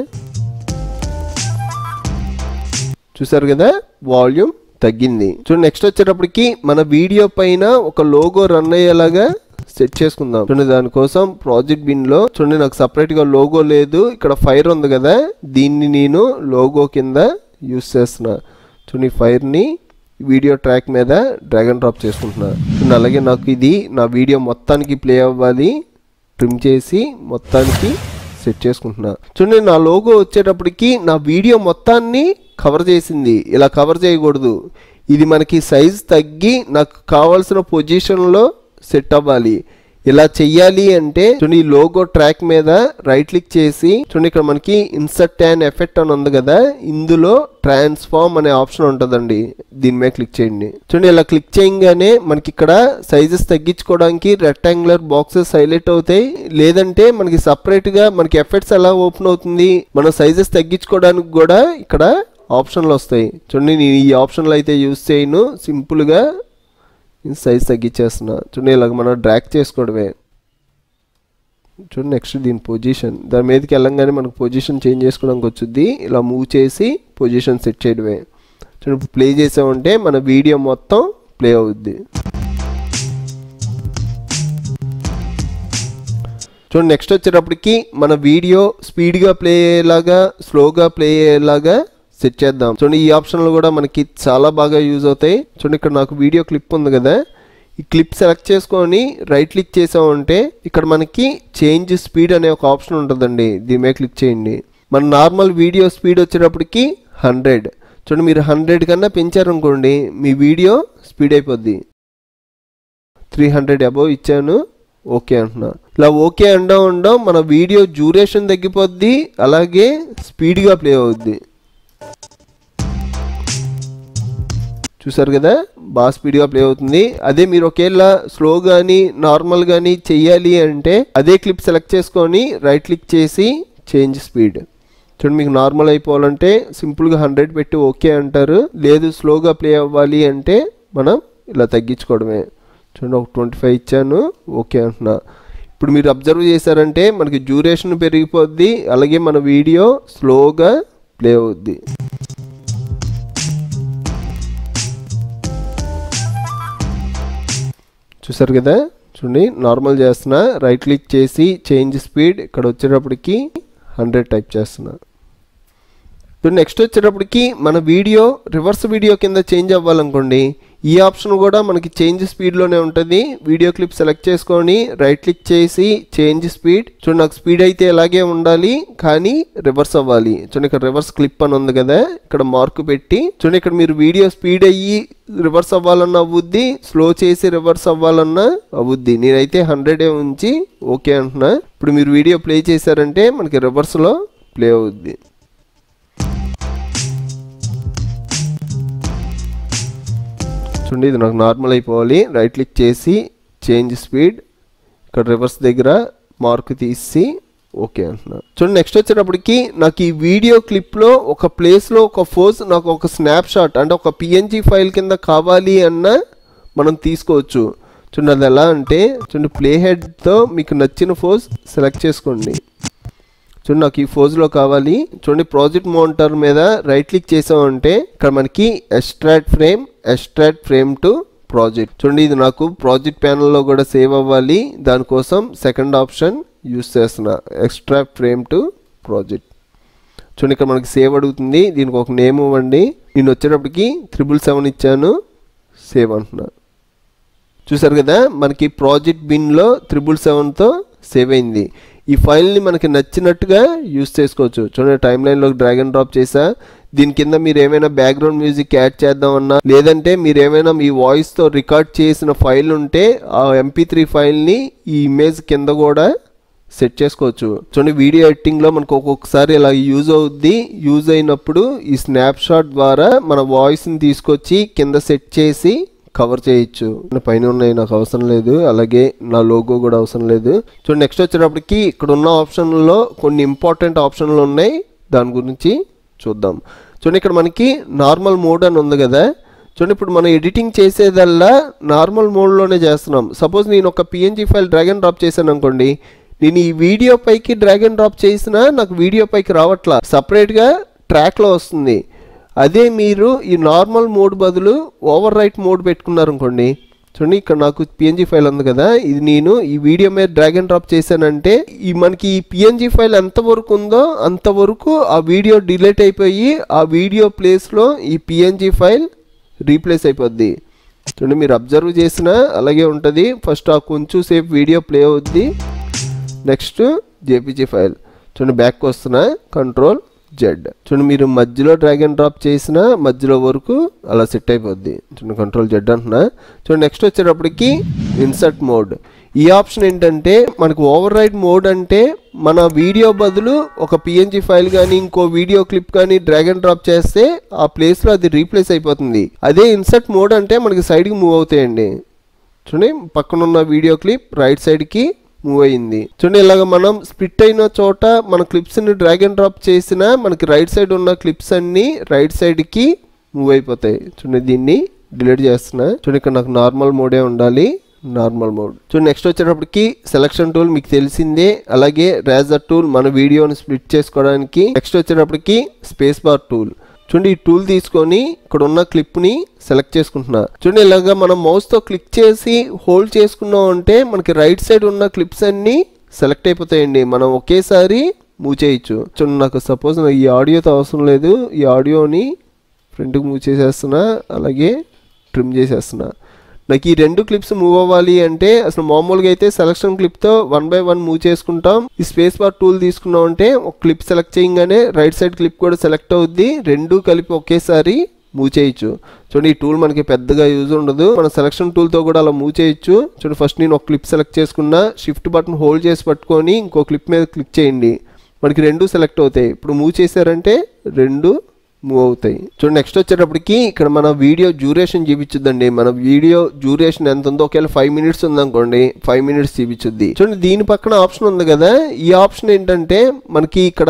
చూసారు కదా వాల్యూమ్ తగ్గింది చూడండి నెక్స్ట్ వచ్చేటప్పటికి మన వీడియో పైన ఒక లోగో రన్ అయ్యేలాగా సెట్ చేసుకుందాం చూడండి దానికోసం ప్రాజెక్ట్ బిన్ లో చూడండి నాకు సపరేట్ గా లోగో లేదు ఇక్కడ ఫైర్ ఉంది కదా దీన్ని నేను లోగో కింద యూస్ చేస్తున్నా చూడండి ఫైర్ ని వీడియో ట్రాక్ మీద డ్రాగన్ డ్రాప్ చేసుకుంటున్నా చూడండి అలాగే నాకు ఇది నా వీడియో మొత్తానికి ప్లే అవ్వాలి ట్రిమ్ చేసి మొత్తానికి సెట్ చేసుకుంటున్నా చూడండి నా లోగో వచ్చేటప్పటికి నా వీడియో మొత్తాన్ని కవర్ చేసింది ఇలా కవర్ చేయకూడదు ఇది మనకి సైజ్ తగ్గి నాకు కావాల్సిన పొజిషన్లో సెట్ అవ్వాలి ఇలా చెయ్యాలి అంటే చూడండి ఈ లోగో ట్రాక్ మీద రైట్ క్లిక్ చేసి చూడండి ఇక్కడ మనకి ఇన్సర్ట్ అండ్ ఎఫెక్ట్ అని ఉంది కదా ఇందులో ట్రాన్స్ఫార్మ్ అనే ఆప్షన్ ఉంటుందండి దీని మీద క్లిక్ చేయండి చూడండి ఇలా క్లిక్ చేయగానే మనకి ఇక్కడ సైజెస్ తగ్గించుకోవడానికి రెక్టాంగులర్ బాక్సెస్ హైలైట్ అవుతాయి లేదంటే మనకి సపరేట్ గా మనకి ఎఫెక్ట్స్ ఎలా ఓపెన్ అవుతుంది మనం సైజెస్ తగ్గించుకోవడానికి కూడా ఇక్కడ ఆప్షన్లు వస్తాయి చూడండి నేను ఈ ఆప్షన్లు అయితే యూస్ చేయను సింపుల్గా సైజ్ తగ్గించేస్తున్నా చూడండి ఇలాగ మనం డ్రాక్ చేసుకోవడమే చూడండి నెక్స్ట్ దీని పొజిషన్ దాని మీదకి వెళ్ళంగానే మనకు పొజిషన్ చేంజ్ చేసుకోవడానికి వచ్చుద్ది ఇలా మూవ్ చేసి పొజిషన్ సెట్ చేయడమే చూడండి ఇప్పుడు ప్లే చేసామంటే మన వీడియో మొత్తం ప్లే అవుద్ది చూడండి నెక్స్ట్ వచ్చేటప్పటికి మన వీడియో స్పీడ్గా ప్లే అయ్యేలాగా స్లోగా ప్లే అయ్యేలాగా సెట్ చేద్దాం చూడండి ఈ ఆప్షన్లు కూడా మనకి చాలా బాగా యూజ్ అవుతాయి చూడండి ఇక్కడ నాకు వీడియో క్లిప్ ఉంది కదా ఈ క్లిప్ సెలెక్ట్ చేసుకొని రైట్ క్లిక్ చేసామంటే ఇక్కడ మనకి చేంజ్ స్పీడ్ అనే ఒక ఆప్షన్ ఉంటుందండి దీని మీద క్లిక్ చేయండి మన నార్మల్ వీడియో స్పీడ్ వచ్చేటప్పటికి హండ్రెడ్ చూడండి మీరు హండ్రెడ్ కన్నా పెంచారనుకోండి మీ వీడియో స్పీడ్ అయిపోద్ది త్రీ హండ్రెడ్ అబోవ్ ఇచ్చాను ఓకే అంటున్నా ఇలా ఓకే అండం ఉండం మన వీడియో డ్యూరేషన్ తగ్గిపోద్ది అలాగే స్పీడ్గా ప్లే అవుద్ది చూసారు కదా బాగా స్పీడ్గా ప్లే అవుతుంది అదే మీరు ఒకేలా స్లో కానీ నార్మల్ కానీ చెయ్యాలి అంటే అదే క్లిప్ సెలెక్ట్ చేసుకొని రైట్ క్లిక్ చేసి చేంజ్ స్పీడ్ చూడండి మీకు నార్మల్ అయిపోవాలంటే సింపుల్గా హండ్రెడ్ పెట్టి ఓకే అంటారు లేదు స్లోగా ప్లే అవ్వాలి అంటే మనం ఇలా తగ్గించుకోవడమే చూడండి ఒక ట్వంటీ ఫైవ్ ఇచ్చాను ఓకే అంటున్నా ఇప్పుడు మీరు అబ్జర్వ్ చేశారంటే మనకి డ్యూరేషన్ పెరిగిపోద్ది అలాగే మన వీడియో స్లోగా ప్లే అవుద్ది చూసారు కదా చూడండి నార్మల్ చేస్తున్నా రైట్ క్లిక్ చేసి చేంజ్ స్పీడ్ ఇక్కడ వచ్చేటప్పటికి హండ్రెడ్ టైప్ చేస్తున్నా ఇప్పుడు నెక్స్ట్ వచ్చేటప్పటికి మన వీడియో రివర్స్ వీడియో కింద చేంజ్ అవ్వాలనుకోండి ఈ ఆప్షన్ కూడా మనకి చేంజ్ స్పీడ్లోనే ఉంటుంది వీడియో క్లిప్ సెలెక్ట్ చేసుకొని రైట్ క్లిక్ చేసి చేంజ్ స్పీడ్ చూడండి నాకు స్పీడ్ అయితే ఇలాగే ఉండాలి కానీ రివర్స్ అవ్వాలి చూడండి ఇక్కడ రివర్స్ క్లిప్ అని ఉంది కదా ఇక్కడ మార్క్ పెట్టి చూడండి ఇక్కడ మీరు వీడియో స్పీడ్ అయ్యి రివర్స్ అవ్వాలన్నా అవ్వుద్ది స్లో చేసి రివర్స్ అవ్వాలన్నా అవ్వుద్ది నేనైతే హండ్రెడే ఉంచి ఓకే అంటున్నా ఇప్పుడు మీరు వీడియో ప్లే చేశారంటే మనకి రివర్స్లో ప్లే అవుద్ది చూడండి ఇది నాకు నార్మల్ అయిపోవాలి రైట్ క్లిక్ చేసి చేంజ్ స్పీడ్ ఇక్కడ రివర్స్ దగ్గర మార్క్ తీసి ఓకే అంటున్నా చూడండి నెక్స్ట్ వచ్చేటప్పటికి నాకు ఈ వీడియో క్లిప్లో ఒక ప్లేస్లో ఒక ఫోజ్ నాకు ఒక స్నాప్ షాట్ అంటే ఒక పిఎన్జి ఫైల్ కింద కావాలి అన్న మనం తీసుకోవచ్చు చూడండి అది ఎలా అంటే చూడండి ప్లే హెడ్తో మీకు నచ్చిన ఫోజ్ సెలెక్ట్ చేసుకోండి చూడండి నాకు ఈ ఫోజ్లో కావాలి చూడండి ప్రాజెక్ట్ మోనిటర్ మీద రైట్ క్లిక్ చేసామంటే ఇక్కడ మనకి extract frame extract frame to project చూడండి ఇది నాకు ప్రాజెక్ట్ ప్యానల్లో కూడా సేవ్ అవ్వాలి దానికోసం సెకండ్ ఆప్షన్ యూస్ చేస్తున్నా ఎక్స్ట్రాక్ట్ ఫ్రేమ్ టు ప్రాజెక్ట్ చూడండి ఇక్కడ మనకి సేవ్ అడుగుతుంది దీనికి ఒక నేమ్ ఇవ్వండి నేను వచ్చేటప్పటికి త్రిబుల్ సెవెన్ ఇచ్చాను సేవ్ అంటున్నా చూసారు కదా మనకి ప్రాజెక్ట్ బిన్లో త్రిబుల్ సెవెన్తో సేవ్ అయింది ఈ ఫైల్ని మనకి నచ్చినట్టుగా యూస్ చేసుకోవచ్చు చూడండి టైం లైన్లోకి డ్రాగ్ అండ్ డ్రాప్ చేసా దీని కింద మీరు ఏమైనా బ్యాక్గ్రౌండ్ మ్యూజిక్ యాడ్ చేద్దామన్నా లేదంటే మీరు ఏమైనా మీ వాయిస్తో రికార్డ్ చేసిన ఫైల్ ఉంటే ఆ ఎంపీ త్రీ ఫైల్ని ఈ ఇమేజ్ కింద కూడా సెట్ చేసుకోవచ్చు చూడండి వీడియో ఎడిటింగ్లో మనకు ఒక్కొక్కసారి ఇలా యూజ్ అవుద్ది యూజ్ అయినప్పుడు ఈ స్నాప్ షాట్ ద్వారా మన వాయిస్ని తీసుకొచ్చి కింద సెట్ చేసి కవర్ చేయొచ్చు పైన ఉన్నాయి నాకు అవసరం లేదు అలాగే నా లోగో కూడా అవసరం లేదు చూడండి నెక్స్ట్ వచ్చేటప్పటికి ఇక్కడ ఉన్న ఆప్షన్లో కొన్ని ఇంపార్టెంట్ ఆప్షన్లు ఉన్నాయి దాని గురించి చూద్దాం చూడండి ఇక్కడ మనకి నార్మల్ మోడ్ అని ఉంది కదా చూడండి ఇప్పుడు మనం ఎడిటింగ్ చేసేదల్లా నార్మల్ మోడ్లోనే చేస్తున్నాం సపోజ్ నేను ఒక PNG file drag and drop చేశాను అనుకోండి నేను ఈ వీడియో పైకి డ్రాగ్ అండ్ డ్రాప్ చేసినా నాకు వీడియో పైకి రావట్లా సపరేట్గా ట్రాక్లో వస్తుంది అదే మీరు ఈ నార్మల్ మోడ్ బదులు ఓవర్ రైట్ మోడ్ పెట్టుకున్నారు అనుకోండి చూడండి ఇక్కడ నాకు పిఎన్జీ ఫైల్ ఉంది కదా ఇది నేను ఈ వీడియో మీద డ్రాగ్ అండ్ డ్రాప్ చేశానంటే ఈ మనకి ఈ పిఎన్జీ ఫైల్ ఎంత వరకు ఉందో అంతవరకు ఆ వీడియో డిలీట్ అయిపోయి ఆ వీడియో ప్లేస్లో ఈ పిఎన్జీ ఫైల్ రీప్లేస్ అయిపోద్ది చూడండి మీరు అబ్జర్వ్ చేసినా అలాగే ఉంటుంది ఫస్ట్ ఆ కొంచెం సేపు వీడియో ప్లే అవుద్ది నెక్స్ట్ జేపీజీ ఫైల్ చూడండి బ్యాక్ వస్తున్నా కంట్రోల్ జెడ్ చూడండి మీరు మధ్యలో డ్రాగ్ అండ్ డ్రాప్ చేసిన మధ్యలో వరకు అలా సెట్ అయిపోద్ది చూడండి కంట్రోల్ జెడ్ అంటున్నా చూడండి నెక్స్ట్ వచ్చేటప్పటికి ఇన్సర్ట్ మోడ్ ఈ ఆప్షన్ ఏంటంటే మనకు ఓవర్ రైడ్ మోడ్ అంటే మన వీడియో బదులు ఒక పిఎన్జీ ఫైల్ కానీ ఇంకో వీడియో క్లిప్ కానీ డ్రాగ్ అండ్ డ్రాప్ చేస్తే ఆ ప్లేస్లో అది రీప్లేస్ అయిపోతుంది అదే ఇన్సర్ట్ మోడ్ అంటే మనకి సైడ్కి మూవ్ అవుతాయండి చూడండి పక్కన ఉన్న వీడియో క్లిప్ రైట్ సైడ్కి మూవ్ అయ్యింది చూడండి ఇలాగ మనం స్ప్లిట్ అయిన చోట మన క్లిప్స్ని డ్రాగ్ అండ్ డ్రాప్ చేసినా మనకి రైట్ సైడ్ ఉన్న క్లిప్స్ అన్నీ రైట్ సైడ్కి మూవ్ అయిపోతాయి చూడండి దీన్ని డిలీట్ చేస్తున్నా చూడండి ఇక్కడ నాకు నార్మల్ మోడే ఉండాలి నార్మల్ మోడ్ చూడండి నెక్స్ట్ వచ్చేటప్పటికి సెలక్షన్ టూల్ మీకు తెలిసిందే అలాగే రేజర్ టూల్ మన వీడియోని స్ప్లిట్ చేసుకోవడానికి నెక్స్ట్ వచ్చేటప్పటికి స్పేస్ బార్ టూల్ చూడండి ఈ టూల్ తీసుకొని ఇక్కడ ఉన్న క్లిప్ని సెలెక్ట్ చేసుకుంటున్నా చూడండి ఇలాగా మనం మౌస్తో క్లిక్ చేసి హోల్డ్ చేసుకున్నాం అంటే మనకి రైట్ సైడ్ ఉన్న క్లిప్స్ అన్నీ సెలెక్ట్ అయిపోతాయండి మనం ఒకేసారి మూవ్ చేయొచ్చు చూడండి నాకు సపోజ్ ఈ ఆడియోతో అవసరం లేదు ఈ ఆడియోని ఫ్రంట్కి మూవ్ చేసేస్తున్నా అలాగే ట్రిమ్ చేసేస్తున్నా నాకు ఈ రెండు క్లిప్స్ మూవ్ అవ్వాలి అంటే అసలు మామూలుగా అయితే సెలక్షన్ క్లిప్తో వన్ బై వన్ మూవ్ చేసుకుంటాం ఈ స్పేస్ బార్ టూల్ తీసుకున్నాం అంటే ఒక క్లిప్ సెలెక్ట్ చేయగానే రైట్ సైడ్ క్లిప్ కూడా సెలెక్ట్ అవుద్ది రెండు కలిపి ఒకేసారి మూవ్ చేయొచ్చు చూడండి ఈ టూల్ మనకి పెద్దగా యూజ్ ఉండదు మన సెలక్షన్ టూల్తో కూడా అలా మూవ్ చేయొచ్చు చూడండి ఫస్ట్ నేను ఒక క్లిప్ సెలెక్ట్ చేసుకున్నా షిఫ్ట్ బటన్ హోల్డ్ చేసి పట్టుకొని ఇంకో క్లిప్ మీద క్లిక్ చేయండి మనకి రెండు సెలెక్ట్ అవుతాయి ఇప్పుడు మూవ్ చేశారంటే రెండు మూవ్ అవుతాయి చూడండి నెక్స్ట్ వచ్చేటప్పటికి ఇక్కడ మన వీడియో డ్యూరేషన్ చూపించుద్దండి మన వీడియో డ్యూరేషన్ ఎంత ఉందో ఒకవేళ ఫైవ్ మినిట్స్ ఉందనుకోండి ఫైవ్ మినిట్స్ చూపించుద్ది చూడండి దీని పక్కన ఆప్షన్ ఉంది కదా ఈ ఆప్షన్ ఏంటంటే మనకి ఇక్కడ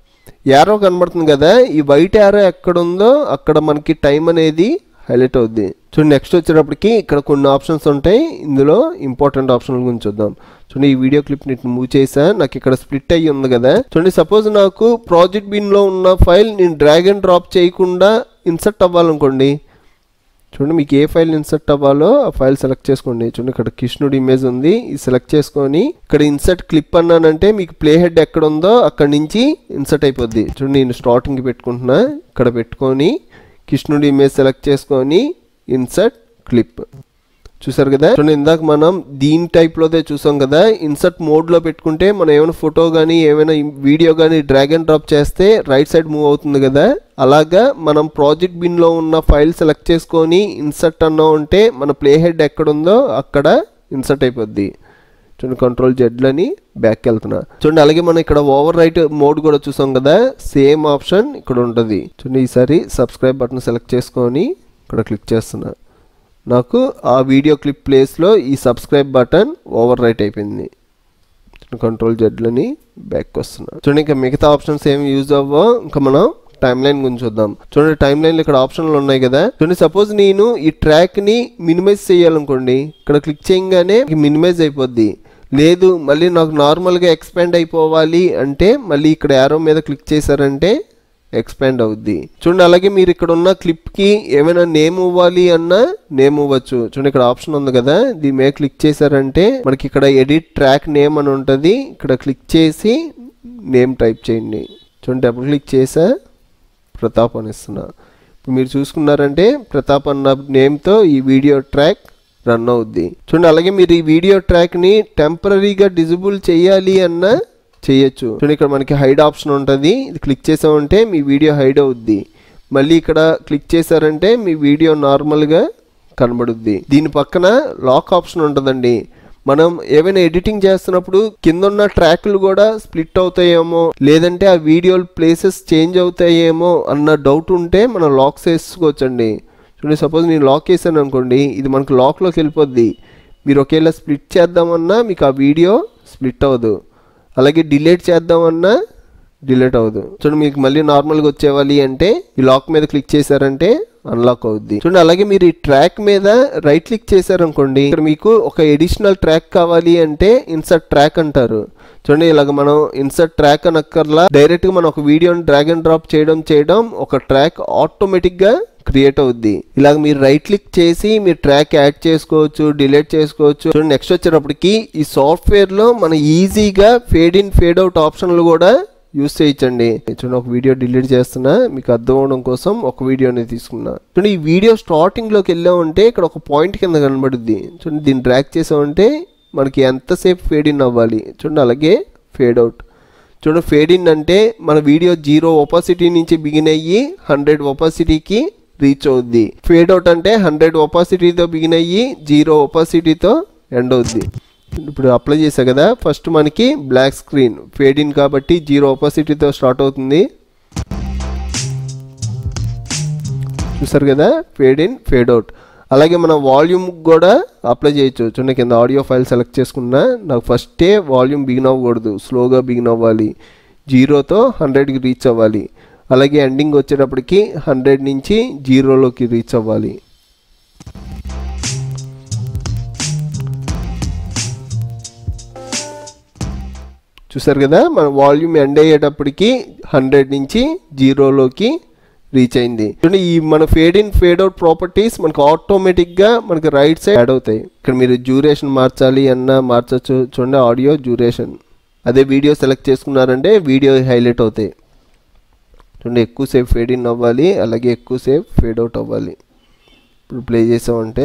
యారో కనబడుతుంది కదా ఈ వైట్ యారో ఎక్కడ ఉందో అక్కడ మనకి టైం అనేది హైలైట్ అవుద్ది చూడండి నెక్స్ట్ వచ్చేటప్పటికి ఇక్కడ కొన్ని ఆప్షన్స్ ఉంటాయి ఇందులో ఇంపార్టెంట్ ఆప్షన్ల గురించి చూద్దాం చూడండి ఈ వీడియో క్లిప్ ని మూవ్ చేసా నాకు ఇక్కడ స్ప్లిట్ అయ్యి ఉంది కదా చూడండి సపోజ్ నాకు ప్రాజెక్ట్ బిన్ లో ఉన్న ఫైల్ నేను డ్రాగ్ అండ్ డ్రాప్ చేయకుండా ఇన్సర్ట్ అవ్వాలనుకోండి చూడండి మీకు ఏ ఫైల్ ఇన్సర్ట్ అవ్వాలో ఆ ఫైల్ సెలెక్ట్ చేసుకోండి చూడండి ఇక్కడ కృష్ణుడి ఇమేజ్ ఉంది ఇది సెలెక్ట్ చేసుకొని ఇక్కడ ఇన్సర్ట్ క్లిప్ అన్నానంటే మీకు ప్లే హెడ్ ఎక్కడ ఉందో అక్కడ నుంచి ఇన్సర్ట్ అయిపోద్ది చూడండి నేను స్టార్టింగ్ పెట్టుకుంటున్నా ఇక్కడ పెట్టుకొని కృష్ణుడి ఇమేజ్ సెలెక్ట్ చేసుకొని ఇన్సర్ట్ క్లిప్ చూసారు కదా చూడండి ఇందాక మనం దీని టైప్లోదే చూసాం కదా ఇన్సర్ట్ మోడ్లో పెట్టుకుంటే మనం ఏమైనా ఫోటో కానీ ఏమైనా వీడియో కానీ డ్రాగ్ అండ్ డ్రాప్ చేస్తే రైట్ సైడ్ మూవ్ అవుతుంది కదా అలాగా మనం ప్రాజెక్ట్ బిన్లో ఉన్న ఫైల్ సెలెక్ట్ చేసుకొని ఇన్సర్ట్ అన్నా ఉంటే మన ప్లే హెడ్ ఎక్కడ ఉందో అక్కడ ఇన్సర్ట్ అయిపోద్ది చూడండి కంట్రోల్ జెడ్లని బ్యాక్ వెళ్తున్నా చూడండి అలాగే మనం ఇక్కడ ఓవర్ రైట్ మోడ్ కూడా చూసాం కదా సేమ్ ఆప్షన్ ఇక్కడ ఉంటుంది చూడండి ఈసారి సబ్స్క్రైబ్ బటన్ సెలెక్ట్ చేసుకొని ఇక్కడ క్లిక్ చేస్తున్నా నాకు ఆ వీడియో క్లిప్ ప్లేస్లో ఈ సబ్స్క్రైబ్ బటన్ ఓవర్ రైట్ అయిపోయింది కంట్రోల్ జెడ్లని బ్యాక్ వస్తున్నా చూడండి ఇంకా మిగతా ఆప్షన్స్ ఏమి యూజ్ అవ్వో ఇంకా మనం టైం లైన్ గురించి చూద్దాం చూడండి టైం లైన్లో ఇక్కడ ఆప్షన్లు ఉన్నాయి కదా చూడండి సపోజ్ నేను ఈ ట్రాక్ని మినిమైజ్ చేయాలనుకోండి ఇక్కడ క్లిక్ చేయగానే మినిమైజ్ అయిపోద్ది లేదు మళ్ళీ నాకు నార్మల్గా ఎక్స్పాండ్ అయిపోవాలి అంటే మళ్ళీ ఇక్కడ యారో మీద క్లిక్ చేశారంటే ఎక్స్పాండ్ అవుద్ది చూడండి అలాగే మీరు ఇక్కడ ఉన్న క్లిప్కి ఏమైనా నేమ్ ఇవ్వాలి అన్నా నేమ్ ఇవ్వచ్చు చూడండి ఇక్కడ ఆప్షన్ ఉంది కదా దీని మీద క్లిక్ చేశారంటే మనకి ఇక్కడ ఎడిట్ ట్రాక్ నేమ్ అని ఉంటుంది ఇక్కడ క్లిక్ చేసి నేమ్ టైప్ చేయండి చూడండి డబుల్ క్లిక్ చేసా ప్రతాప్ అని ఇస్తున్నా ఇప్పుడు మీరు చూసుకున్నారంటే ప్రతాప్ అన్న నేమ్తో ఈ వీడియో ట్రాక్ రన్ అవుద్ది చూడండి అలాగే మీరు ఈ వీడియో ట్రాక్ని టెంపరీగా డిజిబుల్ చేయాలి అన్న చేయొచ్చు చూడండి ఇక్కడ మనకి హైడ్ ఆప్షన్ ఉంటుంది ఇది క్లిక్ చేసామంటే మీ వీడియో హైడ్ అవుద్ది మళ్ళీ ఇక్కడ క్లిక్ చేశారంటే మీ వీడియో నార్మల్గా కనబడుద్ది దీని పక్కన లాక్ ఆప్షన్ ఉంటుందండి మనం ఏమైనా ఎడిటింగ్ చేస్తున్నప్పుడు కింద ఉన్న ట్రాక్లు కూడా స్ప్లిట్ అవుతాయేమో లేదంటే ఆ వీడియో ప్లేసెస్ చేంజ్ అవుతాయేమో అన్న డౌట్ ఉంటే మనం లాక్ చేసుకోవచ్చండి చూడండి సపోజ్ నేను లాక్ చేశాను అనుకోండి ఇది మనకు లాక్లోకి వెళ్ళిపోద్ది మీరు ఒకేలా స్ప్లిట్ చేద్దామన్నా మీకు ఆ వీడియో స్ప్లిట్ అవ్వదు అలాగే డిలీట్ చేద్దామన్నా డిలీట్ అవ్వదు చూడండి మీకు మళ్ళీ నార్మల్గా వచ్చేవాలి అంటే ఈ లాక్ మీద క్లిక్ చేశారంటే అన్లాక్ అవుద్ది చూడండి అలాగే మీరు ఈ ట్రాక్ మీద రైట్ క్లిక్ చేశారనుకోండి ఇక్కడ మీకు ఒక ఎడిషనల్ ట్రాక్ కావాలి అంటే ఇన్సర్ట్ ట్రాక్ అంటారు చూడండి ఇలాగ మనం ఇన్సర్ట్ ట్రాక్ అనక్కర్లా డైరెక్ట్ గా మనం ఒక వీడియోని డ్రాగ్ అండ్ డ్రాప్ చేయడం చేయడం ఒక ట్రాక్ ఆటోమేటిక్ గా క్రియేట్ అవుద్ది ఇలాగ మీరు రైట్ క్లిక్ చేసి మీరు ట్రాక్ యాడ్ చేసుకోవచ్చు డిలీట్ చేసుకోవచ్చు చూడండి నెక్స్ట్ వచ్చేటప్పటికి ఈ సాఫ్ట్వేర్ లో మనం ఈజీగా ఫేడ్ ఇన్ ఫేడ్ అవుట్ ఆప్షన్లు కూడా యూస్ చేయించండి చూడండి ఒక వీడియో డిలీట్ చేస్తున్నా మీకు అర్థం అవడం కోసం ఒక వీడియోని తీసుకున్నా చూడండి ఈ వీడియో స్టార్టింగ్ లోకి వెళ్ళామంటే ఇక్కడ ఒక పాయింట్ కింద కనబడుద్ది చూడండి దీన్ని డ్రాక్ చేసామంటే మనకి ఎంతసేపు ఫేడ్ ఇన్ అవ్వాలి చూడండి అలాగే ఫేడ్ అవుట్ చూడండి ఫేడ్ ఇన్ అంటే మన వీడియో జీరో ఒపాసిటీ నుంచి బిగిన్ అయ్యి హండ్రెడ్ ఒపాసిటీకి రీచ్ అవుద్ది ఫేడ్ అవుట్ అంటే హండ్రెడ్ ఒపాసిటీతో బిగిన్ అయ్యి జీరో ఒపాసిటీతో ఎండ్ అవుద్ది ఇప్పుడు అప్లై చేసా కదా ఫస్ట్ మనకి బ్లాక్ స్క్రీన్ ఫేడ్ ఇన్ కాబట్టి జీరో ఒపాసిటీతో స్టార్ట్ అవుతుంది చూసారు కదా ఫేడ్ ఇన్ ఫేడ్ అవుట్ అలాగే మన వాల్యూమ్ కూడా అప్లై చేయొచ్చు చూడండి కింద ఆడియో ఫైల్ సెలెక్ట్ చేసుకున్నా నాకు ఫస్టే వాల్యూమ్ బిగిన్ అవ్వకూడదు స్లోగా బిగిన్ అవ్వాలి జీరోతో హండ్రెడ్కి రీచ్ అవ్వాలి అలాగే ఎండింగ్ వచ్చేటప్పటికి హండ్రెడ్ నుంచి జీరోలోకి రీచ్ అవ్వాలి చూసారు కదా మన వాల్యూమ్ ఎండ్ అయ్యేటప్పటికి హండ్రెడ్ నుంచి జీరోలోకి రీచ్ అయింది చూడండి ఈ మన fade in fade out properties మనకు ఆటోమేటిక్ గా మనకి రైట్ సైడ్ యాడ్ అవుతాయి ఇక్కడ మీరు డ్యూరేషన్ మార్చాలి అన్నా మార్చచ్చు చూడండి ఆడియో డ్యూరేషన్ అదే వీడియో సెలెక్ట్ చేసుకున్నారంటే వీడియో హైలైట్ అవుతాయి చూడండి ఎక్కువసేపు ఫేడ్ ఇన్ అవ్వాలి అలాగే ఎక్కువసేపు ఫేడ్ అవుట్ అవ్వాలి ఇప్పుడు ప్లే చేసామంటే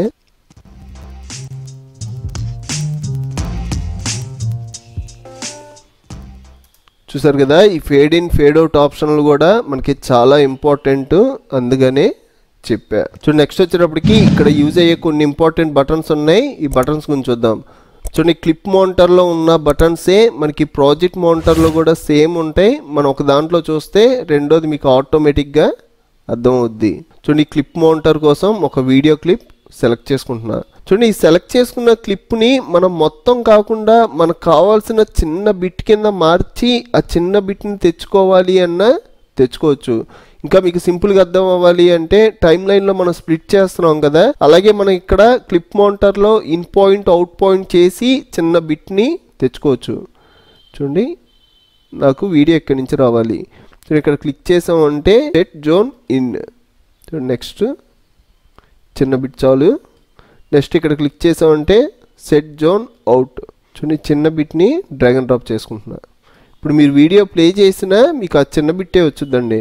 చూసారు కదా ఈ ఫేడ్ ఇన్ ఫేడ్ అవుట్ ఆప్షన్లు కూడా మనకి చాలా ఇంపార్టెంట్ అందుకనే చెప్పా చూడండి నెక్స్ట్ వచ్చేటప్పటికి ఇక్కడ యూజ్ అయ్యే కొన్ని ఇంపార్టెంట్ బటన్స్ ఉన్నాయి ఈ బటన్స్ గురించి చూద్దాం చూడండి క్లిప్ మౌంటర్లో ఉన్న బటన్సే మనకి ప్రాజెక్ట్ మౌంటర్లో కూడా సేమ్ ఉంటాయి మనం ఒక దాంట్లో చూస్తే రెండోది మీకు ఆటోమేటిక్గా అర్థమవుద్ది చూడండి క్లిప్ మౌంటర్ కోసం ఒక వీడియో క్లిప్ సెలెక్ట్ చేసుకుంటున్నా చూడండి ఈ సెలెక్ట్ చేసుకున్న క్లిప్ని మనం మొత్తం కాకుండా మనకు కావాల్సిన చిన్న బిట్ కింద మార్చి ఆ చిన్న బిట్ని తెచ్చుకోవాలి అన్న తెచ్చుకోవచ్చు ఇంకా మీకు సింపుల్గా అర్థం అవ్వాలి అంటే టైం లైన్లో మనం స్ప్లిట్ చేస్తున్నాం కదా అలాగే మనం ఇక్కడ క్లిప్ మౌంటర్లో ఇన్ పాయింట్ అవుట్ పాయింట్ చేసి చిన్న బిట్ని తెచ్చుకోవచ్చు చూడండి నాకు వీడియో ఎక్కడి నుంచి రావాలి చూడండి ఇక్కడ క్లిక్ చేసామంటే సెట్ జోన్ ఇన్ చూడండి నెక్స్ట్ చిన్న బిట్ చాలు నెక్స్ట్ ఇక్కడ క్లిక్ చేసామంటే సెట్ జోన్ అవుట్ చూడండి చిన్న బిట్ని డ్రాగ్ అండ్ డ్రాప్ చేసుకుంటున్నా ఇప్పుడు మీరు వీడియో ప్లే చేసినా మీకు ఆ చిన్న బిట్టే వచ్చుద్దండి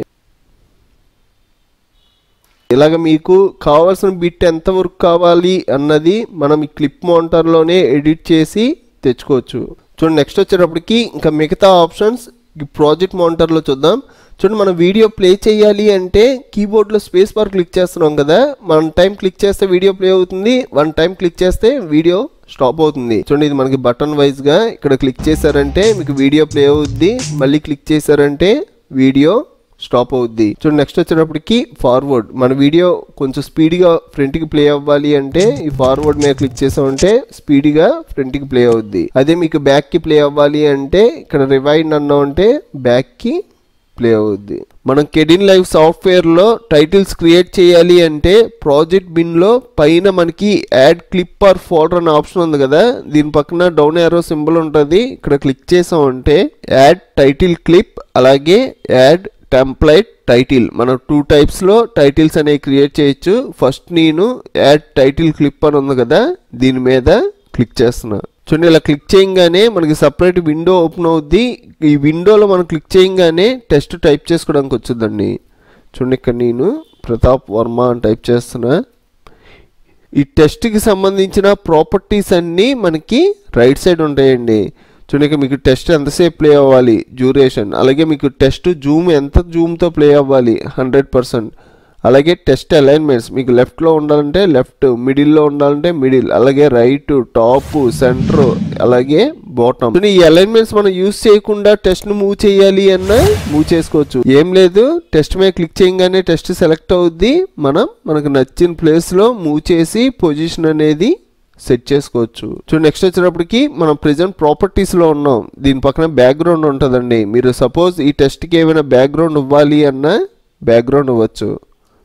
ఇలాగ మీకు కావాల్సిన బిట్ ఎంతవరకు కావాలి అన్నది మనం ఈ క్లిప్ మౌంటర్లోనే ఎడిట్ చేసి తెచ్చుకోవచ్చు చూడండి నెక్స్ట్ వచ్చేటప్పటికి ఇంకా మిగతా ఆప్షన్స్ ఈ ప్రాజెక్ట్ మౌంటర్లో చూద్దాం చూడండి మనం వీడియో ప్లే చేయాలి అంటే కీబోర్డ్లో స్పేస్ బార్ క్లిక్ చేస్తున్నాం కదా వన్ టైం క్లిక్ చేస్తే వీడియో ప్లే అవుతుంది వన్ టైం క్లిక్ చేస్తే వీడియో స్టాప్ అవుతుంది చూడండి ఇది మనకి బటన్ వైజ్గా ఇక్కడ క్లిక్ చేశారంటే మీకు వీడియో ప్లే అవుద్ది మళ్ళీ క్లిక్ చేశారంటే వీడియో స్టాప్ అవుద్ది చూడండి నెక్స్ట్ వచ్చేటప్పటికి ఫార్వర్డ్ మన వీడియో కొంచెం స్పీడ్గా ఫ్రంట్కి ప్లే అవ్వాలి అంటే ఈ ఫార్వర్డ్ మీద క్లిక్ చేసామంటే స్పీడ్గా ఫ్రంట్కి ప్లే అవుద్ది అదే మీకు బ్యాక్కి ప్లే అవ్వాలి అంటే ఇక్కడ రివైండ్ అన్నాం అంటే బ్యాక్కి ప్లే అవుద్ది మనం కెడిన్ లైవ్ సాఫ్ట్వేర్లో టైటిల్స్ క్రియేట్ చేయాలి అంటే ప్రాజెక్ట్ బిన్లో పైన మనకి యాడ్ క్లిప్ ఆర్ ఫోల్డర్ అనే ఆప్షన్ ఉంది కదా దీని పక్కన డౌన్ ఏరో సింబల్ ఉంటుంది ఇక్కడ క్లిక్ చేసామంటే యాడ్ టైటిల్ క్లిప్ అలాగే యాడ్ టెంప్లైట్ టైటిల్ మనం టూ టైప్స్లో టైటిల్స్ అనేవి క్రియేట్ చేయొచ్చు ఫస్ట్ నేను యాడ్ టైటిల్ క్లిప్ అని ఉంది కదా దీని మీద క్లిక్ చేస్తున్నా చూడండి ఇలా క్లిక్ చేయగానే మనకి సపరేట్ విండో ఓపెన్ అవుద్ది ఈ విండోలో మనం క్లిక్ చేయగానే టెస్ట్ టైప్ చేసుకోవడానికి వచ్చిందండి చూడండి ఇక్కడ నేను ప్రతాప్ వర్మ అని టైప్ చేస్తున్నా ఈ టెస్ట్కి సంబంధించిన ప్రాపర్టీస్ అన్నీ మనకి రైట్ సైడ్ ఉంటాయండి చూడండి ఇక మీకు టెస్ట్ ఎంతసేపు ప్లే అవ్వాలి డ్యూరేషన్ అలాగే మీకు టెస్ట్ జూమ్ ఎంత జూమ్తో ప్లే అవ్వాలి హండ్రెడ్ పర్సెంట్ అలాగే టెస్ట్ అలైన్మెంట్స్ మీకు లెఫ్ట్లో ఉండాలంటే లెఫ్ట్ మిడిల్లో ఉండాలంటే మిడిల్ అలాగే రైట్ టాప్ సెంటర్ అలాగే బాటమ్ ఈ అలైన్మెంట్స్ మనం యూస్ చేయకుండా టెస్ట్ ను మూవ్ చేయాలి అన్న మూవ్ చేసుకోవచ్చు ఏం లేదు టెస్ట్ మీద క్లిక్ చేయగానే టెస్ట్ సెలెక్ట్ అవుద్ది మనం మనకు నచ్చిన ప్లేస్ లో మూవ్ చేసి పొజిషన్ అనేది సెట్ చేసుకోవచ్చు చూడండి నెక్స్ట్ వచ్చేటప్పటికి మనం ప్రెజెంట్ ప్రాపర్టీస్ లో ఉన్నాం దీని పక్కన బ్యాక్గ్రౌండ్ ఉంటుందండి మీరు సపోజ్ ఈ టెస్ట్ కి ఏమైనా బ్యాక్గ్రౌండ్ ఇవ్వాలి అన్న బ్యాక్గ్రౌండ్ ఇవ్వచ్చు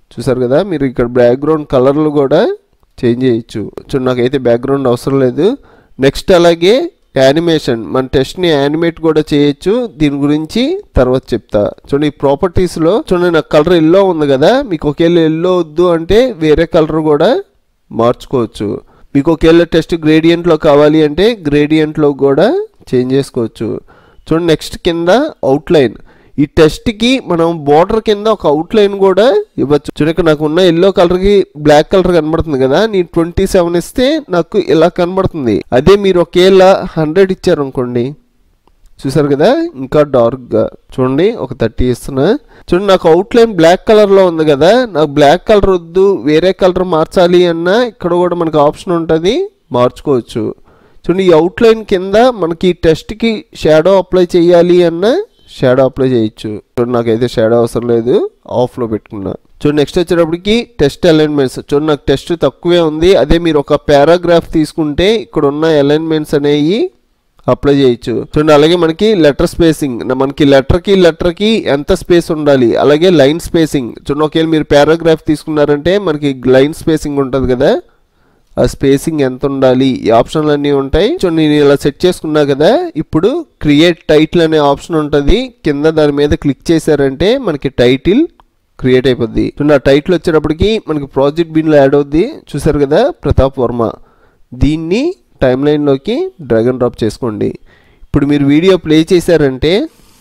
చూసారు కదా మీరు ఇక్కడ బ్యాక్గ్రౌండ్ కలర్లు కూడా చేంజ్ చేయొచ్చు చూడండి నాకైతే బ్యాక్గ్రౌండ్ అవసరం లేదు నెక్స్ట్ అలాగే యానిమేషన్ మన టెస్ట్ని యానిమేట్ కూడా చేయొచ్చు దీని గురించి తర్వాత చెప్తా చూడండి ఈ ప్రాపర్టీస్లో చూడండి నాకు కలర్ ఎల్లో ఉంది కదా మీకు ఒకవేళ ఎల్లో వద్దు అంటే వేరే కలర్ కూడా మార్చుకోవచ్చు మీకు ఒకవేళ టెస్ట్ గ్రేడియంట్లో కావాలి అంటే గ్రేడియంట్లో కూడా చేంజ్ చేసుకోవచ్చు చూడండి నెక్స్ట్ కింద అవుట్లైన్ ఈ టెస్ట్కి మనం బోర్డర్ కింద ఒక అవుట్లైన్ కూడా ఇవ్వచ్చు చూడండి ఇక్కడ నాకు ఉన్న ఎల్లో కలర్కి బ్లాక్ కలర్ కనబడుతుంది కదా నేను ట్వంటీ సెవెన్ ఇస్తే నాకు ఇలా కనబడుతుంది అదే మీరు ఒకేలా హండ్రెడ్ ఇచ్చారు అనుకోండి చూసారు కదా ఇంకా డార్క్గా చూడండి ఒక థర్టీ ఇస్తున్నా చూడండి నాకు అవుట్లైన్ బ్లాక్ కలర్లో ఉంది కదా నాకు బ్లాక్ కలర్ వద్దు వేరే కలర్ మార్చాలి అన్నా ఇక్కడ కూడా మనకు ఆప్షన్ ఉంటుంది మార్చుకోవచ్చు చూడండి ఈ అవుట్లైన్ కింద మనకి టెస్ట్కి షాడో అప్లై చేయాలి అన్నా షాడో అప్లై చేయొచ్చు చూడండి నాకైతే షాడో అవసరం లేదు ఆఫ్లో పెట్టుకున్నా చూడండి నెక్స్ట్ వచ్చేటప్పటికి టెస్ట్ అలైన్మెంట్స్ చూడండి నాకు టెస్ట్ తక్కువే ఉంది అదే మీరు ఒక పారాగ్రాఫ్ తీసుకుంటే ఇక్కడ ఉన్న అలైన్మెంట్స్ అనేవి అప్లై చేయొచ్చు చూడండి అలాగే మనకి లెటర్ స్పేసింగ్ మనకి లెటర్కి లెటర్కి ఎంత స్పేస్ ఉండాలి అలాగే లైన్ స్పేసింగ్ చూడండి ఒకవేళ మీరు పారాగ్రాఫ్ తీసుకున్నారంటే మనకి లైన్ స్పేసింగ్ ఉంటుంది కదా ఆ స్పేసింగ్ ఎంత ఉండాలి ఈ ఆప్షన్లు అన్నీ ఉంటాయి చూడండి నేను ఇలా సెట్ చేసుకున్నా కదా ఇప్పుడు క్రియేట్ టైటిల్ అనే ఆప్షన్ ఉంటుంది కింద దాని మీద క్లిక్ చేశారంటే మనకి టైటిల్ క్రియేట్ అయిపోద్ది చూడండి ఆ టైటిల్ వచ్చేటప్పటికి మనకి ప్రాజెక్ట్ బిన్లో యాడ్ అవుద్ది చూసారు కదా ప్రతాప్ వర్మ దీన్ని టైమ్ లైన్లోకి డ్రాగ్ అండ్ డ్రాప్ చేసుకోండి ఇప్పుడు మీరు వీడియో ప్లే చేశారంటే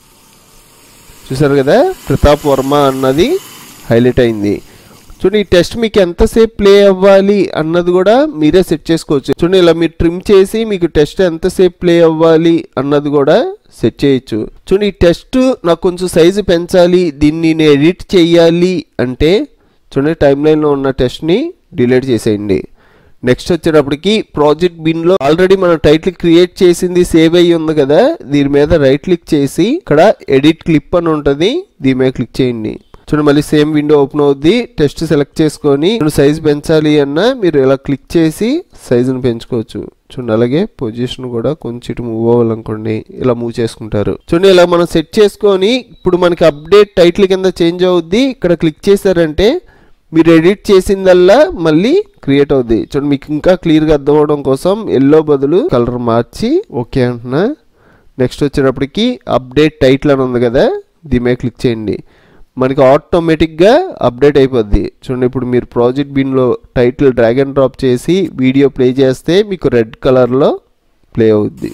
చూసారు కదా ప్రతాప్ వర్మ అన్నది హైలైట్ అయింది చూడండి ఈ టెస్ట్ మీకు ఎంతసేపు ప్లే అవ్వాలి అన్నది కూడా మీరే సెట్ చేసుకోవచ్చు చూడండి ఇలా మీరు ట్రిమ్ చేసి మీకు టెస్ట్ ఎంతసేపు ప్లే అవ్వాలి అన్నది కూడా సెట్ చేయొచ్చు చూడండి ఈ టెస్ట్ నాకు కొంచెం సైజు పెంచాలి దీన్ని నేను ఎడిట్ చేయాలి అంటే చూడండి టైం లైన్లో ఉన్న టెస్ట్ని డిలీట్ చేసేయండి నెక్స్ట్ వచ్చేటప్పటికి ప్రాజెక్ట్ బిన్లో ఆల్రెడీ మనం టైటిల్ క్రియేట్ చేసింది సేవ్ అయ్యి ఉంది కదా దీని మీద రైట్ క్లిక్ చేసి ఇక్కడ ఎడిట్ క్లిప్ అని ఉంటుంది దీని మీద క్లిక్ చేయండి చూడండి మళ్ళీ సేమ్ విండో ఓపెన్ అవుద్ది టెస్ట్ సెలెక్ట్ చేసుకొని సైజ్ పెంచాలి అన్న మీరు ఇలా క్లిక్ చేసి సైజును పెంచుకోవచ్చు చూడండి అలాగే పొజిషన్ కూడా కొంచెం ఇటు మూవ్ అవ్వాలనుకోండి ఇలా మూవ్ చేసుకుంటారు చూడండి ఇలా మనం సెట్ చేసుకొని ఇప్పుడు మనకి అప్డేట్ టైటిల్ కింద చేంజ్ అవుద్ది ఇక్కడ క్లిక్ చేశారంటే మీరు ఎడిట్ చేసిందల్లా మళ్ళీ క్రియేట్ అవుద్ది చూడండి మీకు ఇంకా క్లియర్గా అర్థం అవడం కోసం ఎల్లో బదులు కలర్ మార్చి ఓకే అంటున్నా నెక్స్ట్ వచ్చేటప్పటికి అప్డేట్ టైటిల్ అని ఉంది కదా దీని మీద క్లిక్ చేయండి మనకి ఆటోమేటిక్గా అప్డేట్ అయిపోద్ది చూడండి ఇప్పుడు మీరు ప్రాజెక్ట్ బిన్లో టైటిల్ డ్రాగ్ అండ్ డ్రాప్ చేసి వీడియో ప్లే చేస్తే మీకు రెడ్ కలర్లో ప్లే అవుద్ది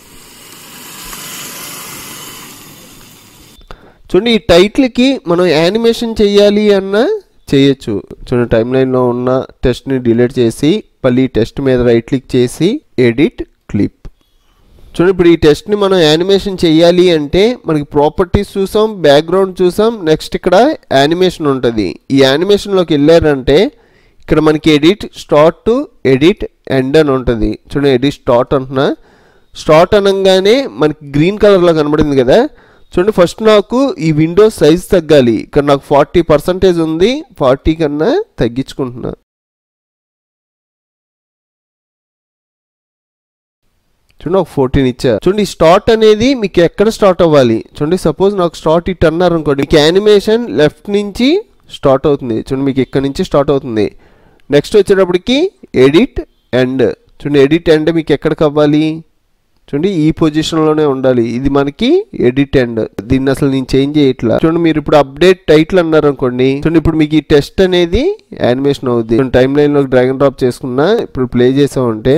చూడండి ఈ టైటిల్కి మనం యానిమేషన్ చేయాలి అన్న చేయొచ్చు చూడండి టైం లైన్లో ఉన్న టెస్ట్ని డిలీట్ చేసి మళ్ళీ టెస్ట్ మీద రైట్ క్లిక్ చేసి ఎడిట్ క్లిప్ చూడండి ఇప్పుడు ఈ టెస్ట్ని మనం యానిమేషన్ చేయాలి అంటే మనకి ప్రాపర్టీస్ చూసాం బ్యాక్గ్రౌండ్ చూసాం నెక్స్ట్ ఇక్కడ యానిమేషన్ ఉంటుంది ఈ యానిమేషన్లోకి వెళ్ళారంటే ఇక్కడ మనకి edit start to edit end అని ఉంటుంది చూడండి ఎడిట్ స్టార్ట్ అంటున్నా స్టార్ట్ అనగానే మనకి గ్రీన్ కలర్లో కనబడింది కదా చూడండి ఫస్ట్ నాకు ఈ విండో సైజ్ తగ్గాలి ఇక్కడ నాకు ఫార్టీ పర్సంటేజ్ ఉంది ఫార్టీ కన్నా తగ్గించుకుంటున్నా చూడండి ఒక ఫోర్టీన్ ఇచ్చా చూడండి స్టార్ట్ అనేది మీకు ఎక్కడ స్టార్ట్ అవ్వాలి చూడండి సపోజ్ నాకు స్టార్ట్ ఇట్ అన్నారు అనుకోండి మీకు యానిమేషన్ లెఫ్ట్ నుంచి స్టార్ట్ అవుతుంది చూడండి మీకు ఇక్కడ నుంచి స్టార్ట్ అవుతుంది నెక్స్ట్ వచ్చేటప్పటికి ఎడిట్ ఎండ్ చూడండి ఎడిట్ ఎండ్ మీకు ఎక్కడికి అవ్వాలి చూడండి ఈ పొజిషన్లోనే ఉండాలి ఇది మనకి ఎడిట్ ఎండ్ దీన్ని అసలు నేను చేంజ్ చేయట్లా చూడండి మీరు ఇప్పుడు అప్డేట్ టైటిల్ అన్నారు అనుకోండి చూడండి ఇప్పుడు మీకు ఈ టెస్ట్ అనేది యానిమేషన్ అవుద్ది టైం లైన్లో డ్రాగ్ అండ్ డ్రాప్ చేసుకున్నా ఇప్పుడు ప్లే చేసామంటే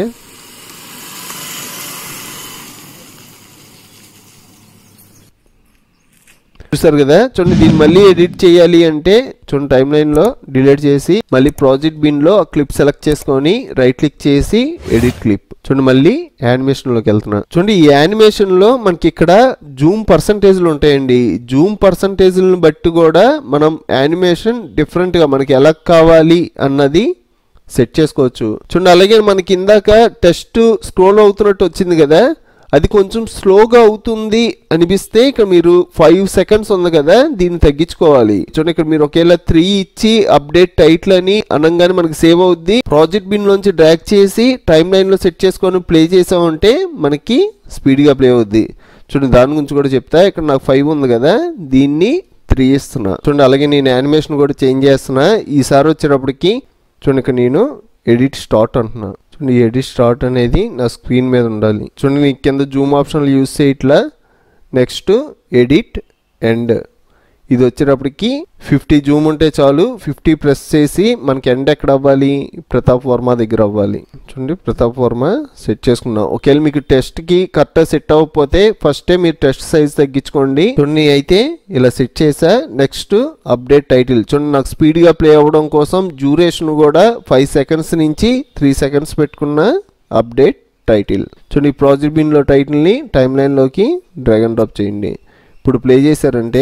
చూసారు కదా చూడండి దీన్ని మళ్ళీ ఎడిట్ చేయాలి అంటే చూడండి టైం లైన్లో డిలీట్ చేసి మళ్ళీ ప్రాజెక్ట్ బిన్లో ఆ క్లిప్ సెలెక్ట్ చేసుకొని రైట్ క్లిక్ చేసి ఎడిట్ క్లిప్ చూడండి మళ్ళీ యానిమేషన్లోకి వెళ్తున్నా చూడండి ఈ యానిమేషన్లో మనకి ఇక్కడ జూమ్ పర్సంటేజ్లు ఉంటాయండి జూమ్ పర్సంటేజ్లను బట్టి కూడా మనం యానిమేషన్ డిఫరెంట్గా మనకి ఎలా కావాలి అన్నది సెట్ చేసుకోవచ్చు చూడండి అలాగే మనకి ఇందాక టెస్ట్ స్క్రోల్ అవుతున్నట్టు వచ్చింది కదా అది కొంచెం స్లోగా అవుతుంది అనిపిస్తే ఇక్కడ మీరు ఫైవ్ సెకండ్స్ ఉంది కదా దీన్ని తగ్గించుకోవాలి చూడండి ఇక్కడ మీరు ఒకేలా త్రీ ఇచ్చి అప్డేట్ టైటిల్ అని అనగానే మనకి సేవ్ అవుద్ది ప్రాజెక్ట్ బిన్ లోంచి డ్రాగ్ చేసి టైం లైన్ లో సెట్ చేసుకొని ప్లే చేసామంటే మనకి స్పీడ్ గా ప్లే అవుద్ది చూడండి దాని గురించి కూడా చెప్తా ఇక్కడ నాకు ఫైవ్ ఉంది కదా దీన్ని త్రీ ఇస్తున్నా చూడండి అలాగే నేను యానిమేషన్ కూడా చేంజ్ చేస్తున్నా ఈసారి వచ్చేటప్పటికి చూడండి ఇక్కడ నేను ఎడిట్ స్టార్ట్ అంటున్నా చూడండి ఎడిట్ స్టార్ట్ అనేది నా స్క్రీన్ మీద ఉండాలి చూడండి నీకు కింద జూమ్ ఆప్షన్లు యూస్ చేయట్లా నెక్స్ట్ ఎడిట్ ఎండ్ ఇది వచ్చేటప్పటికి ఫిఫ్టీ జూమ్ ఉంటే చాలు ఫిఫ్టీ ప్రెస్ చేసి మనకి ఎండ్ ఎక్కడ అవ్వాలి ప్రతాప్ వర్మ దగ్గర అవ్వాలి చూడండి ప్రతాప్ వర్మ సెట్ చేసుకున్నాం ఒకవేళ మీకు టెస్ట్కి కరెక్ట్గా సెట్ అవ్వకపోతే ఫస్టే మీరు టెస్ట్ సైజ్ తగ్గించుకోండి చూడండి అయితే ఇలా సెట్ చేసా నెక్స్ట్ అప్డేట్ టైటిల్ చూడండి నాకు స్పీడ్గా ప్లే అవ్వడం కోసం డ్యూరేషన్ కూడా ఫైవ్ సెకండ్స్ నుంచి త్రీ సెకండ్స్ పెట్టుకున్న అప్డేట్ టైటిల్ చూడండి ఈ ప్రాజెక్ట్ బిన్లో టైటిల్ని టైం లైన్లోకి డ్రాగన్ డ్రాప్ చేయండి ఇప్పుడు ప్లే చేశారంటే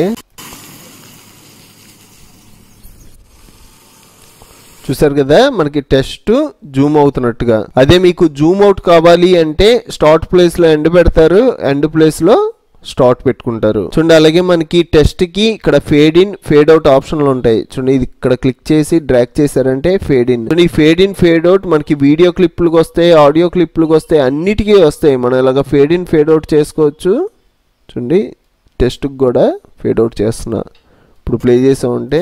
చూసారు కదా మనకి టెస్ట్ జూమ్ అవుతున్నట్టుగా అదే మీకు జూమ్ అవుట్ కావాలి అంటే స్టార్ట్ ప్లేస్ లో ఎండ్ పెడతారు ఎండ్ ప్లేస్ లో స్టార్ట్ పెట్టుకుంటారు చూడండి అలాగే మనకి టెస్ట్ కి ఇక్కడ ఫేడ్ ఇన్ ఫేడ్ అవుట్ ఆప్షన్లు ఉంటాయి చూడండి ఇది ఇక్కడ క్లిక్ చేసి డ్రాగ్ చేశారంటే ఫేడ్ ఇన్ చూడండి ఈ ఫేడ్ ఇన్ ఫేడ్ అవుట్ మనకి వీడియో క్లిప్లకు వస్తాయి ఆడియో క్లిప్లకు వస్తాయి అన్నిటికీ వస్తాయి మనం ఇలాగ ఫేడ్ ఇన్ ఫేడ్ అవుట్ చేసుకోవచ్చు చూడండి టెస్ట్కి కూడా ఫేడ్ అవుట్ చేస్తున్నా ఇప్పుడు ప్లే చేసామంటే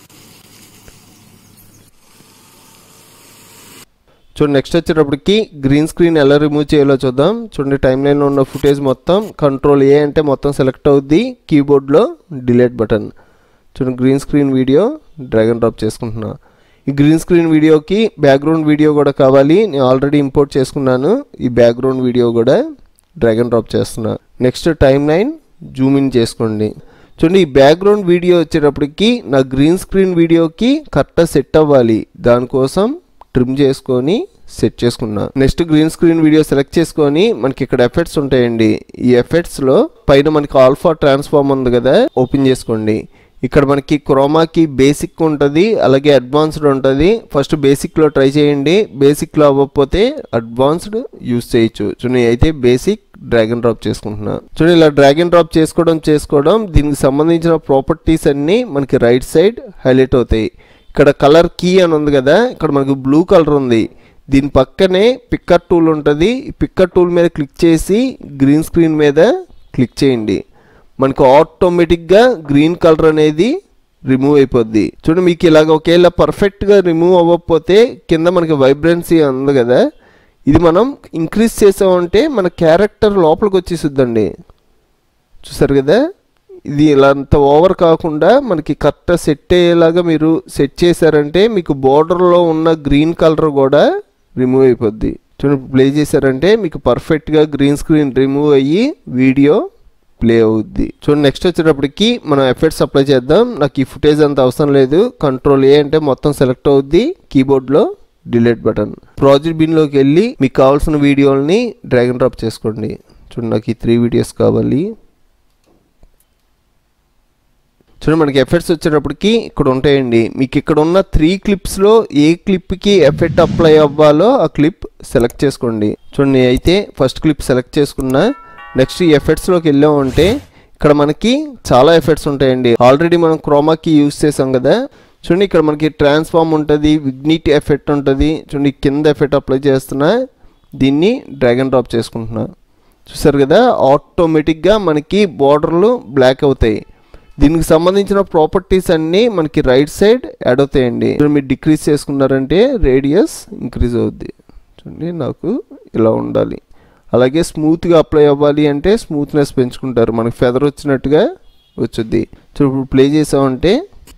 చూడండి నెక్స్ట్ వచ్చేటప్పటికి గ్రీన్ స్క్రీన్ ఎలా రిమూవ్ చేయాలో చూద్దాం చూడండి టైం లైన్లో ఉన్న ఫుటేజ్ మొత్తం కంట్రోల్ ఏ అంటే మొత్తం సెలెక్ట్ అవుద్ది కీబోర్డ్లో డిలీట్ బటన్ చూడండి green screen video drag and drop చేసుకుంటున్నా ఈ గ్రీన్ స్క్రీన్ వీడియోకి బ్యాక్గ్రౌండ్ వీడియో కూడా కావాలి నేను ఆల్రెడీ ఇంపోర్ట్ చేసుకున్నాను ఈ బ్యాక్గ్రౌండ్ వీడియో కూడా డ్రాగన్ డ్రాప్ చేస్తున్నా next timeline zoom in చేసుకోండి చూడండి ఈ బ్యాక్గ్రౌండ్ వీడియో వచ్చేటప్పటికి నా గ్రీన్ స్క్రీన్ వీడియోకి కరెక్ట్గా సెట్ అవ్వాలి దానికోసం ట్రిమ్ చేసుకొని సెట్ చేసుకున్నా next green screen video select చేసుకొని మనకి ఇక్కడ ఎఫెక్ట్స్ ఉంటాయండి ఈ ఎఫెక్ట్స్ లో పైన మనకి ఆల్ఫా ట్రాన్స్ఫార్మ్ ఉంది కదా ఓపెన్ చేసుకోండి ఇక్కడ మనకి క్రోమాకి బేసిక్ ఉంటుంది అలాగే అడ్వాన్స్డ్ ఉంటుంది ఫస్ట్ బేసిక్లో ట్రై చేయండి బేసిక్లో అవ్వకపోతే అడ్వాన్స్డ్ యూస్ చేయొచ్చు చూడండి అయితే బేసిక్ డ్రాగన్ డ్రాప్ చేసుకుంటున్నా చూడండి ఇలా డ్రాగన్ డ్రాప్ చేసుకోవడం చేసుకోవడం దీనికి సంబంధించిన ప్రాపర్టీస్ అన్నీ మనకి రైట్ సైడ్ హైలైట్ అవుతాయి ఇక్కడ కలర్ కీ అని ఉంది కదా ఇక్కడ మనకి బ్లూ కలర్ ఉంది దీని పక్కనే పిక్కర్ టూల్ ఉంటుంది ఈ పిక్కర్ టూల్ మీద క్లిక్ చేసి గ్రీన్ స్క్రీన్ మీద క్లిక్ చేయండి మనకు ఆటోమేటిక్గా గ్రీన్ కలర్ అనేది రిమూవ్ అయిపోద్ది చూడండి మీకు ఇలాగ ఒకేలా పర్ఫెక్ట్గా రిమూవ్ అవ్వకపోతే కింద మనకి వైబ్రెన్సీ ఉంది కదా ఇది మనం ఇంక్రీజ్ చేసామంటే మన క్యారెక్టర్ లోపలికి వచ్చేసిద్దండి చూసారు కదా ఇది ఇలా అంత ఓవర్ కాకుండా మనకి కరెక్ట్ సెట్ అయ్యేలాగా మీరు సెట్ చేశారంటే మీకు బోర్డర్లో ఉన్న గ్రీన్ కలర్ కూడా రిమూవ్ అయిపోద్ది చూడండి ప్లే చేశారంటే మీకు పర్ఫెక్ట్గా గ్రీన్ స్క్రీన్ రిమూవ్ అయ్యి వీడియో ప్లే అవుద్ది చూడండి నెక్స్ట్ వచ్చేటప్పటికి మనం ఎఫెక్ట్స్ అప్లై చేద్దాం నాకు ఈ ఫుటేజ్ అంత అవసరం లేదు కంట్రోల్ ఏ అంటే మొత్తం సెలెక్ట్ అవుద్ది కీబోర్డ్లో డిలీట్ బటన్ ప్రాజెక్ట్ బిన్లోకి వెళ్ళి మీకు కావాల్సిన వీడియోలని డ్రాగన్ డ్రాప్ చేసుకోండి చూడండి నాకు ఈ త్రీ వీడియోస్ కావాలి చూడండి మనకి ఎఫెక్ట్స్ వచ్చేటప్పటికి ఇక్కడ ఉంటాయండి మీకు ఇక్కడ ఉన్న త్రీ క్లిప్స్లో ఏ క్లిప్కి ఎఫెక్ట్ అప్లై అవ్వాలో ఆ క్లిప్ సెలెక్ట్ చేసుకోండి చూడండి అయితే ఫస్ట్ క్లిప్ సెలెక్ట్ చేసుకున్నా నెక్స్ట్ ఈ ఎఫెక్ట్స్లోకి వెళ్ళామంటే ఇక్కడ మనకి చాలా ఎఫెక్ట్స్ ఉంటాయండి ఆల్రెడీ మనం క్రోమాకి యూస్ చేసాం కదా చూడండి ఇక్కడ మనకి ట్రాన్స్ఫార్మ్ ఉంటుంది విగ్నిట్ ఎఫెక్ట్ ఉంటుంది చూడండి కింద ఎఫెక్ట్ అప్లై చేస్తున్నా దీన్ని డ్రాగన్ డ్రాప్ చేసుకుంటున్నా చూసారు కదా ఆటోమేటిక్గా మనకి బోర్డర్లు బ్లాక్ అవుతాయి దీనికి సంబంధించిన ప్రాపర్టీస్ అన్నీ మనకి రైట్ సైడ్ యాడ్ అవుతాయండి ఇప్పుడు మీరు డిక్రీజ్ చేసుకున్నారంటే రేడియస్ ఇంక్రీజ్ అవుద్ది చూడండి నాకు ఇలా ఉండాలి అలాగే స్మూత్గా అప్లై అవ్వాలి అంటే స్మూత్నెస్ పెంచుకుంటారు మనకి ఫెదర్ వచ్చినట్టుగా వచ్చుద్ది సో ఇప్పుడు ప్లే చేసామంటే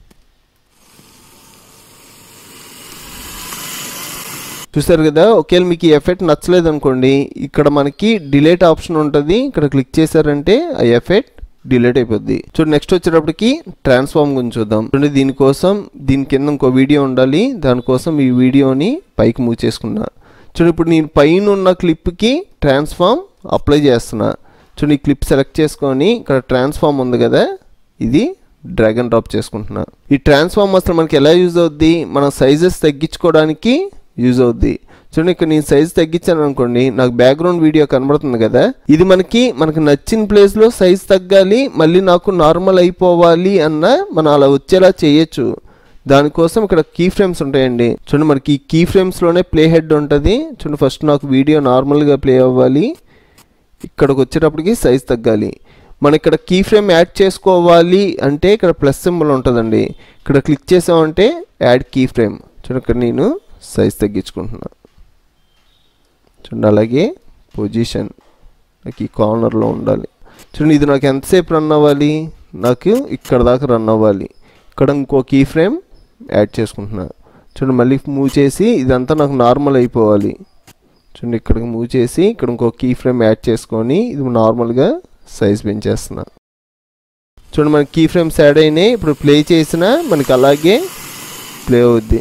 చూసారు కదా ఒకవేళ మీకు ఈ ఎఫెక్ట్ నచ్చలేదు అనుకోండి ఇక్కడ మనకి డిలేట్ ఆప్షన్ ఉంటుంది ఇక్కడ క్లిక్ చేశారంటే ఆ ఎఫెక్ట్ డిలీట్ అయిపోద్ది చూడండి నెక్స్ట్ వచ్చేటప్పటికి ట్రాన్స్ఫార్మ్ గురించి చూద్దాం చూడండి దీనికోసం దీని కింద ఇంకో వీడియో ఉండాలి దానికోసం ఈ వీడియోని పైకి మూవ్ చేసుకున్నా చూడండి ఇప్పుడు నేను పైన ఉన్న క్లిప్కి ట్రాన్స్ఫార్మ్ అప్లై చేస్తున్నా చూడండి ఈ క్లిప్ సెలెక్ట్ చేసుకొని ఇక్కడ ట్రాన్స్ఫార్మ్ ఉంది కదా ఇది డ్రాగన్ డ్రాప్ చేసుకుంటున్నా ఈ ట్రాన్స్ఫార్మ్ అసలు మనకి ఎలా యూజ్ అవుద్ది మన సైజెస్ తగ్గించుకోవడానికి యూజ్ అవుద్ది చూడండి ఇక్కడ నేను సైజ్ తగ్గించాను అనుకోండి నాకు బ్యాక్గ్రౌండ్ వీడియో కనబడుతుంది కదా ఇది మనకి మనకు నచ్చిన ప్లేస్లో సైజ్ తగ్గాలి మళ్ళీ నాకు నార్మల్ అయిపోవాలి అన్న మనం అలా వచ్చేలా చేయొచ్చు దానికోసం ఇక్కడ కీ ఫ్రేమ్స్ ఉంటాయండి చూడండి మనకి ఈ కీ ఫ్రేమ్స్లోనే ప్లే హెడ్ ఉంటుంది చూడండి ఫస్ట్ నాకు వీడియో నార్మల్గా ప్లే అవ్వాలి ఇక్కడికి వచ్చేటప్పటికి సైజ్ తగ్గాలి మనం ఇక్కడ కీ ఫ్రేమ్ యాడ్ చేసుకోవాలి అంటే ఇక్కడ ప్లస్ సింబల్ ఉంటుందండి ఇక్కడ క్లిక్ చేసామంటే యాడ్ కీ ఫ్రేమ్ చూడండి ఇక్కడ నేను సైజ్ తగ్గించుకుంటున్నా చూడండి అలాగే పొజిషన్ నాకు ఈ కార్నర్లో ఉండాలి చూడండి ఇది నాకు ఎంతసేపు రన్ అవ్వాలి నాకు ఇక్కడ దాకా రన్ అవ్వాలి ఇక్కడ ఇంకో కీ ఫ్రేమ్ యాడ్ చేసుకుంటున్నా చూడండి మళ్ళీ మూవ్ చేసి ఇదంతా నాకు నార్మల్ అయిపోవాలి చూడండి ఇక్కడికి మూవ్ చేసి ఇక్కడ ఇంకో కీ ఫ్రేమ్ యాడ్ చేసుకొని ఇది నార్మల్గా సైజ్ పెంచేస్తున్నా చూడండి మనకి కీ ఫ్రేమ్స్ యాడ్ అయినాయి ఇప్పుడు ప్లే చేసినా మనకి అలాగే ప్లే అవుద్ది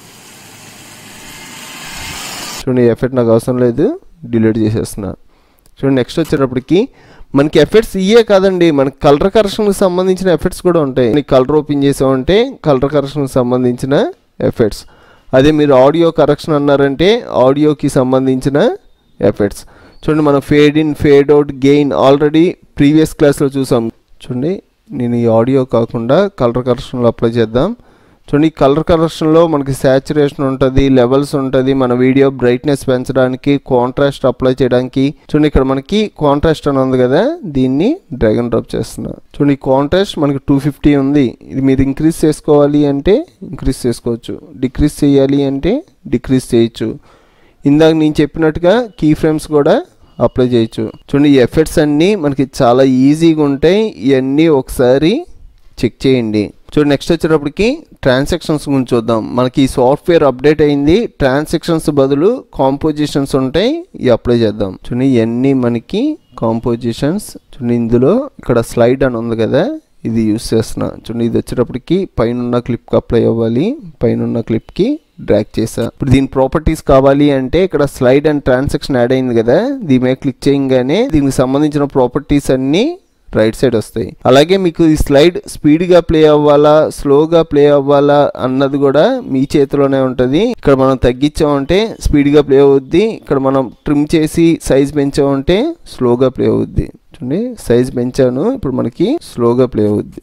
చూడండి ఎఫెక్ట్ నాకు అవసరం లేదు డిలీట్ చేసేస్తున్నా చూడండి నెక్స్ట్ వచ్చేటప్పటికి మనకి ఎఫెక్ట్స్ ఇయే కాదండి మనకి కలర్ కరెక్షన్కి సంబంధించిన ఎఫెక్ట్స్ కూడా ఉంటాయి కలర్ ఓపెన్ చేసామంటే కలర్ కరెక్షన్కి సంబంధించిన ఎఫెక్ట్స్ అదే మీరు ఆడియో కరెక్షన్ అన్నారంటే ఆడియోకి సంబంధించిన ఎఫెక్ట్స్ చూడండి మనం fade in fade out gain already previous క్లాస్లో చూసాం చూడండి నేను ఈ ఆడియో కాకుండా కలర్ కరెక్షన్లో అప్లై చేద్దాం చూడండి ఈ కలర్ కరెక్షన్లో మనకి శాచురేషన్ ఉంటుంది లెవెల్స్ ఉంటుంది మన వీడియో బ్రైట్నెస్ పెంచడానికి కాంట్రాస్ట్ అప్లై చేయడానికి చూడండి ఇక్కడ మనకి కాంట్రాస్ట్ అని ఉంది కదా దీన్ని డ్రాగన్ డ్రాప్ చేస్తున్నా చూడండి ఈ కాంట్రాస్ట్ మనకి టూ ఫిఫ్టీ ఉంది ఇది మీరు ఇంక్రీజ్ చేసుకోవాలి అంటే ఇంక్రీజ్ చేసుకోవచ్చు డిక్రీజ్ చేయాలి అంటే డిక్రీజ్ చేయొచ్చు ఇందాక నేను చెప్పినట్టుగా కీ ఫ్రేమ్స్ కూడా అప్లై చేయొచ్చు చూడండి ఈ ఎఫెక్ట్స్ అన్నీ మనకి చాలా ఈజీగా ఉంటాయి ఇవన్నీ ఒకసారి చెక్ చేయండి చూడండి నెక్స్ట్ వచ్చేటప్పటికి ట్రాన్సాక్షన్స్ గురించి చూద్దాం మనకి ఈ సాఫ్ట్వేర్ అప్డేట్ అయింది ట్రాన్సాక్షన్స్ బదులు కాంపోజిషన్స్ ఉంటాయి ఇవి అప్లై చేద్దాం చూడండి ఇవన్నీ మనకి కాంపోజిషన్స్ చూడండి ఇందులో ఇక్కడ స్లైడ్ అని ఉంది కదా ఇది యూస్ చేస్తున్నా చూడండి ఇది వచ్చేటప్పటికి పైన క్లిప్కి అప్లై అవ్వాలి పైన క్లిప్కి డ్రాగ్ చేసా ఇప్పుడు దీని ప్రాపర్టీస్ కావాలి అంటే ఇక్కడ స్లైడ్ అండ్ ట్రాన్సాక్షన్ యాడ్ అయింది కదా దీని మీద క్లిక్ చేయగానే దీనికి సంబంధించిన ప్రాపర్టీస్ అన్నీ రైట్ సైడ్ వస్తాయి అలాగే మీకు ఈ స్లైడ్ స్పీడ్గా ప్లే అవ్వాలా స్లోగా ప్లే అవ్వాలా అన్నది కూడా మీ చేతిలోనే ఉంటుంది ఇక్కడ మనం తగ్గించామంటే స్పీడ్గా ప్లే అవుద్ది ఇక్కడ మనం ట్రిమ్ చేసి సైజ్ పెంచామంటే స్లోగా ప్లే అవుద్ది చూడండి సైజ్ పెంచాను ఇప్పుడు మనకి స్లోగా ప్లే అవుద్ది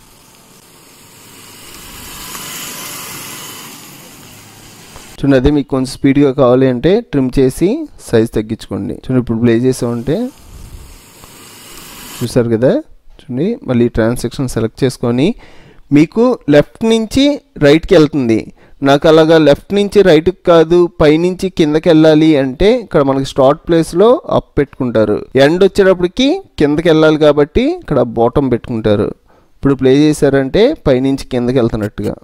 చూడండి అదే మీకు కొంచెం స్పీడ్గా కావాలి అంటే ట్రిమ్ చేసి సైజ్ తగ్గించుకోండి చూడండి ఇప్పుడు ప్లే చేసామంటే చూసారు కదా చూడండి మళ్ళీ ట్రాన్సాక్షన్ సెలెక్ట్ చేసుకొని మీకు లెఫ్ట్ నుంచి రైట్కి వెళ్తుంది నాకు అలాగా లెఫ్ట్ నుంచి రైట్కి కాదు పైనుంచి కిందకి వెళ్ళాలి అంటే ఇక్కడ మనకి స్టార్ట్ ప్లేస్లో అప్ పెట్టుకుంటారు ఎండ్ వచ్చేటప్పటికి కిందకి వెళ్ళాలి కాబట్టి ఇక్కడ బాటమ్ పెట్టుకుంటారు ఇప్పుడు ప్లే చేశారంటే పైనుంచి కిందకి వెళ్తున్నట్టుగా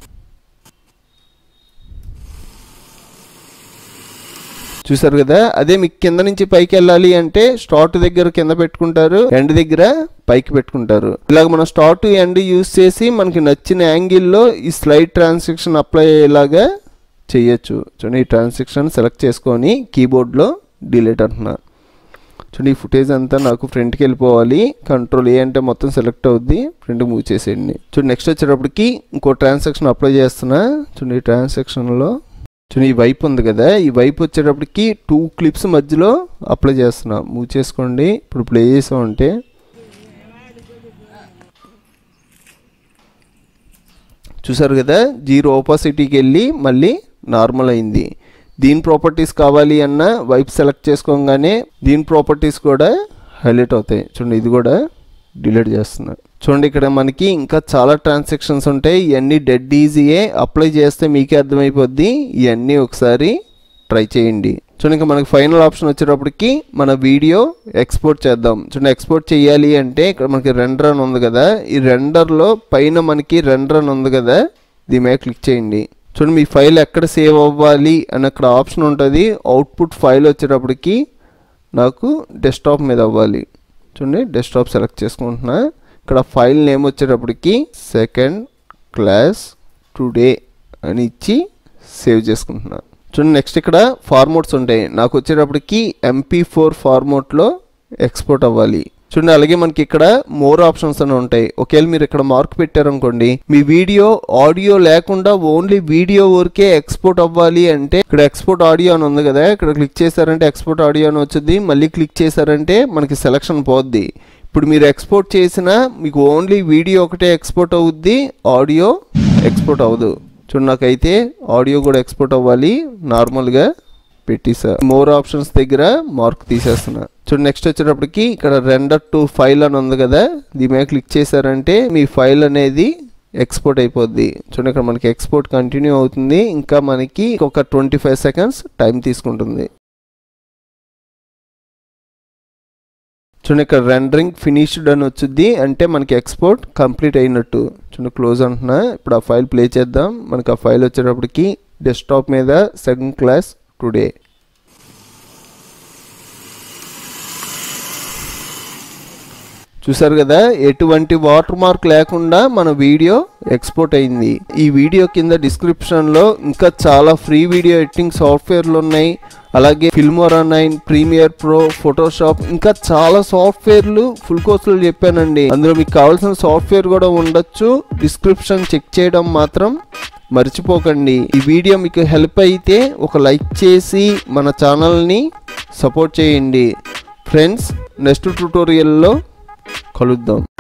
చూసారు కదా అదే మీకు కింద నుంచి పైకి వెళ్ళాలి అంటే స్టార్ట్ దగ్గర కింద పెట్టుకుంటారు ఎండ్ దగ్గర పైకి పెట్టుకుంటారు ఇలాగ మనం స్టార్ట్ ఎండ్ యూస్ చేసి మనకి నచ్చిన యాంగిల్లో ఈ స్లైడ్ ట్రాన్సాక్షన్ అప్లై అయ్యేలాగా చేయొచ్చు చూడండి ఈ ట్రాన్సాక్షన్ సెలెక్ట్ చేసుకొని కీబోర్డ్లో డిలీట్ అంటున్నా చూడండి ఈ ఫుటేజ్ అంతా నాకు ఫ్రంట్కి వెళ్ళిపోవాలి కంట్రోల్ ఏ అంటే మొత్తం సెలెక్ట్ అవుద్ది ఫ్రంట్ మూవ్ చేసేయండి చూడండి నెక్స్ట్ వచ్చేటప్పటికి ఇంకో ట్రాన్సాక్షన్ అప్లై చేస్తున్నా చూడండి ఈ ట్రాన్సాక్షన్లో చూడండి ఈ వైపు ఉంది కదా ఈ వైపు వచ్చేటప్పటికి టూ క్లిప్స్ మధ్యలో అప్లై చేస్తున్నా మూవ్ చేసుకోండి ఇప్పుడు ప్లే చేసామంటే చూసారు కదా జీరో ఓపాసిటీకి వెళ్ళి మళ్ళీ నార్మల్ అయింది దీని ప్రాపర్టీస్ కావాలి అన్న వైపు సెలెక్ట్ చేసుకోగానే దీని ప్రాపర్టీస్ కూడా హైలైట్ అవుతాయి చూడండి ఇది కూడా డిలీట్ చేస్తున్నా చూడండి ఇక్కడ మనకి ఇంకా చాలా ట్రాన్సాక్షన్స్ ఉంటాయి ఇవన్నీ డెడ్ ఈజీయే అప్లై చేస్తే మీకే అర్థమైపోద్ది ఇవన్నీ ఒకసారి ట్రై చేయండి చూడండి ఇంకా మనకి ఫైనల్ ఆప్షన్ వచ్చేటప్పటికి మన వీడియో ఎక్స్పోర్ట్ చేద్దాం చూడండి ఎక్స్పోర్ట్ చేయాలి అంటే ఇక్కడ మనకి రెండర్ అని ఉంది కదా ఈ రెండర్లో పైన మనకి రెండర్ అని ఉంది కదా దీని మీద క్లిక్ చేయండి చూడండి మీ ఫైల్ ఎక్కడ సేవ్ అవ్వాలి అని అక్కడ ఆప్షన్ ఉంటుంది అవుట్పుట్ ఫైల్ వచ్చేటప్పటికి నాకు డెస్క్టాప్ మీద అవ్వాలి చూడండి డెస్క్టాప్ సెలెక్ట్ చేసుకుంటున్నా ఇక్కడ ఫైల్ నేమ్ వచ్చేటప్పటికి సెకండ్ క్లాస్ టుడే అని ఇచ్చి సేవ్ చేసుకుంటున్నా చూడండి నెక్స్ట్ ఇక్కడ ఫార్మోట్స్ ఉంటాయి నాకు వచ్చేటప్పటికి ఎంపీ ఫోర్ ఫార్మోట్లో ఎక్స్పోర్ట్ అవ్వాలి చూడండి అలాగే మనకి ఇక్కడ మోర్ ఆప్షన్స్ అని ఉంటాయి ఒకవేళ మీరు ఇక్కడ మార్క్ పెట్టారనుకోండి మీ వీడియో ఆడియో లేకుండా ఓన్లీ వీడియో వరకే ఎక్స్పోర్ట్ అవ్వాలి అంటే ఇక్కడ ఎక్స్పోర్ట్ ఆడియో అని ఉంది కదా ఇక్కడ క్లిక్ చేశారంటే ఎక్స్పోర్ట్ ఆడియో అని వచ్చింది మళ్ళీ క్లిక్ చేశారంటే మనకి సెలక్షన్ పోద్ది ఇప్పుడు మీరు ఎక్స్పోర్ట్ చేసిన మీకు ఓన్లీ వీడియో ఒకటే ఎక్స్పోర్ట్ అవుద్ది ఆడియో ఎక్స్పోర్ట్ అవ్వదు చూడండి నాకైతే ఆడియో కూడా ఎక్స్పోర్ట్ అవ్వాలి నార్మల్గా పెట్టేసా మోర్ ఆప్షన్స్ దగ్గర మార్క్ తీసేస్తున్నా చూడండి నెక్స్ట్ వచ్చేటప్పటికి ఇక్కడ రెండర్ టు ఫైల్ అని ఉంది కదా దీని మీద క్లిక్ చేశారంటే మీ ఫైల్ అనేది ఎక్స్పోర్ట్ అయిపోద్ది చూడండి ఇక్కడ మనకి ఎక్స్పోర్ట్ కంటిన్యూ అవుతుంది ఇంకా మనకి ఒక ట్వంటీ ఫైవ్ సెకండ్స్ టైం తీసుకుంటుంది చూడండి ఇక్కడ రెండరింగ్ ఫినిష్డ్ అని వచ్చింది అంటే మనకి ఎక్స్పోర్ట్ కంప్లీట్ అయినట్టు చూడండి క్లోజ్ అంటున్నా ఇప్పుడు ఆ ఫైల్ ప్లే చేద్దాం మనకి ఆ ఫైల్ వచ్చేటప్పటికి డెస్క్టాప్ మీద సెకండ్ క్లాస్ టుడే చూసారు కదా ఎటువంటి వాటర్ మార్క్ లేకుండా మన వీడియో ఎక్స్పోర్ట్ అయింది ఈ వీడియో కింద డిస్క్రిప్షన్లో ఇంకా చాలా ఫ్రీ వీడియో ఎడిటింగ్ సాఫ్ట్వేర్లు ఉన్నాయి అలాగే Filmora nine Premiere Pro Photoshop ఇంకా చాలా సాఫ్ట్వేర్లు ఫుల్ కోర్సులు చెప్పానండి అందులో మీకు కావాల్సిన సాఫ్ట్వేర్ కూడా ఉండొచ్చు డిస్క్రిప్షన్ చెక్ చేయడం మాత్రం మర్చిపోకండి ఈ వీడియో మీకు హెల్ప్ అయితే ఒక లైక్ చేసి మన ఛానల్ని సపోర్ట్ చేయండి ఫ్రెండ్స్ నెక్స్ట్ ట్యూటోరియల్లో కలుద్దాం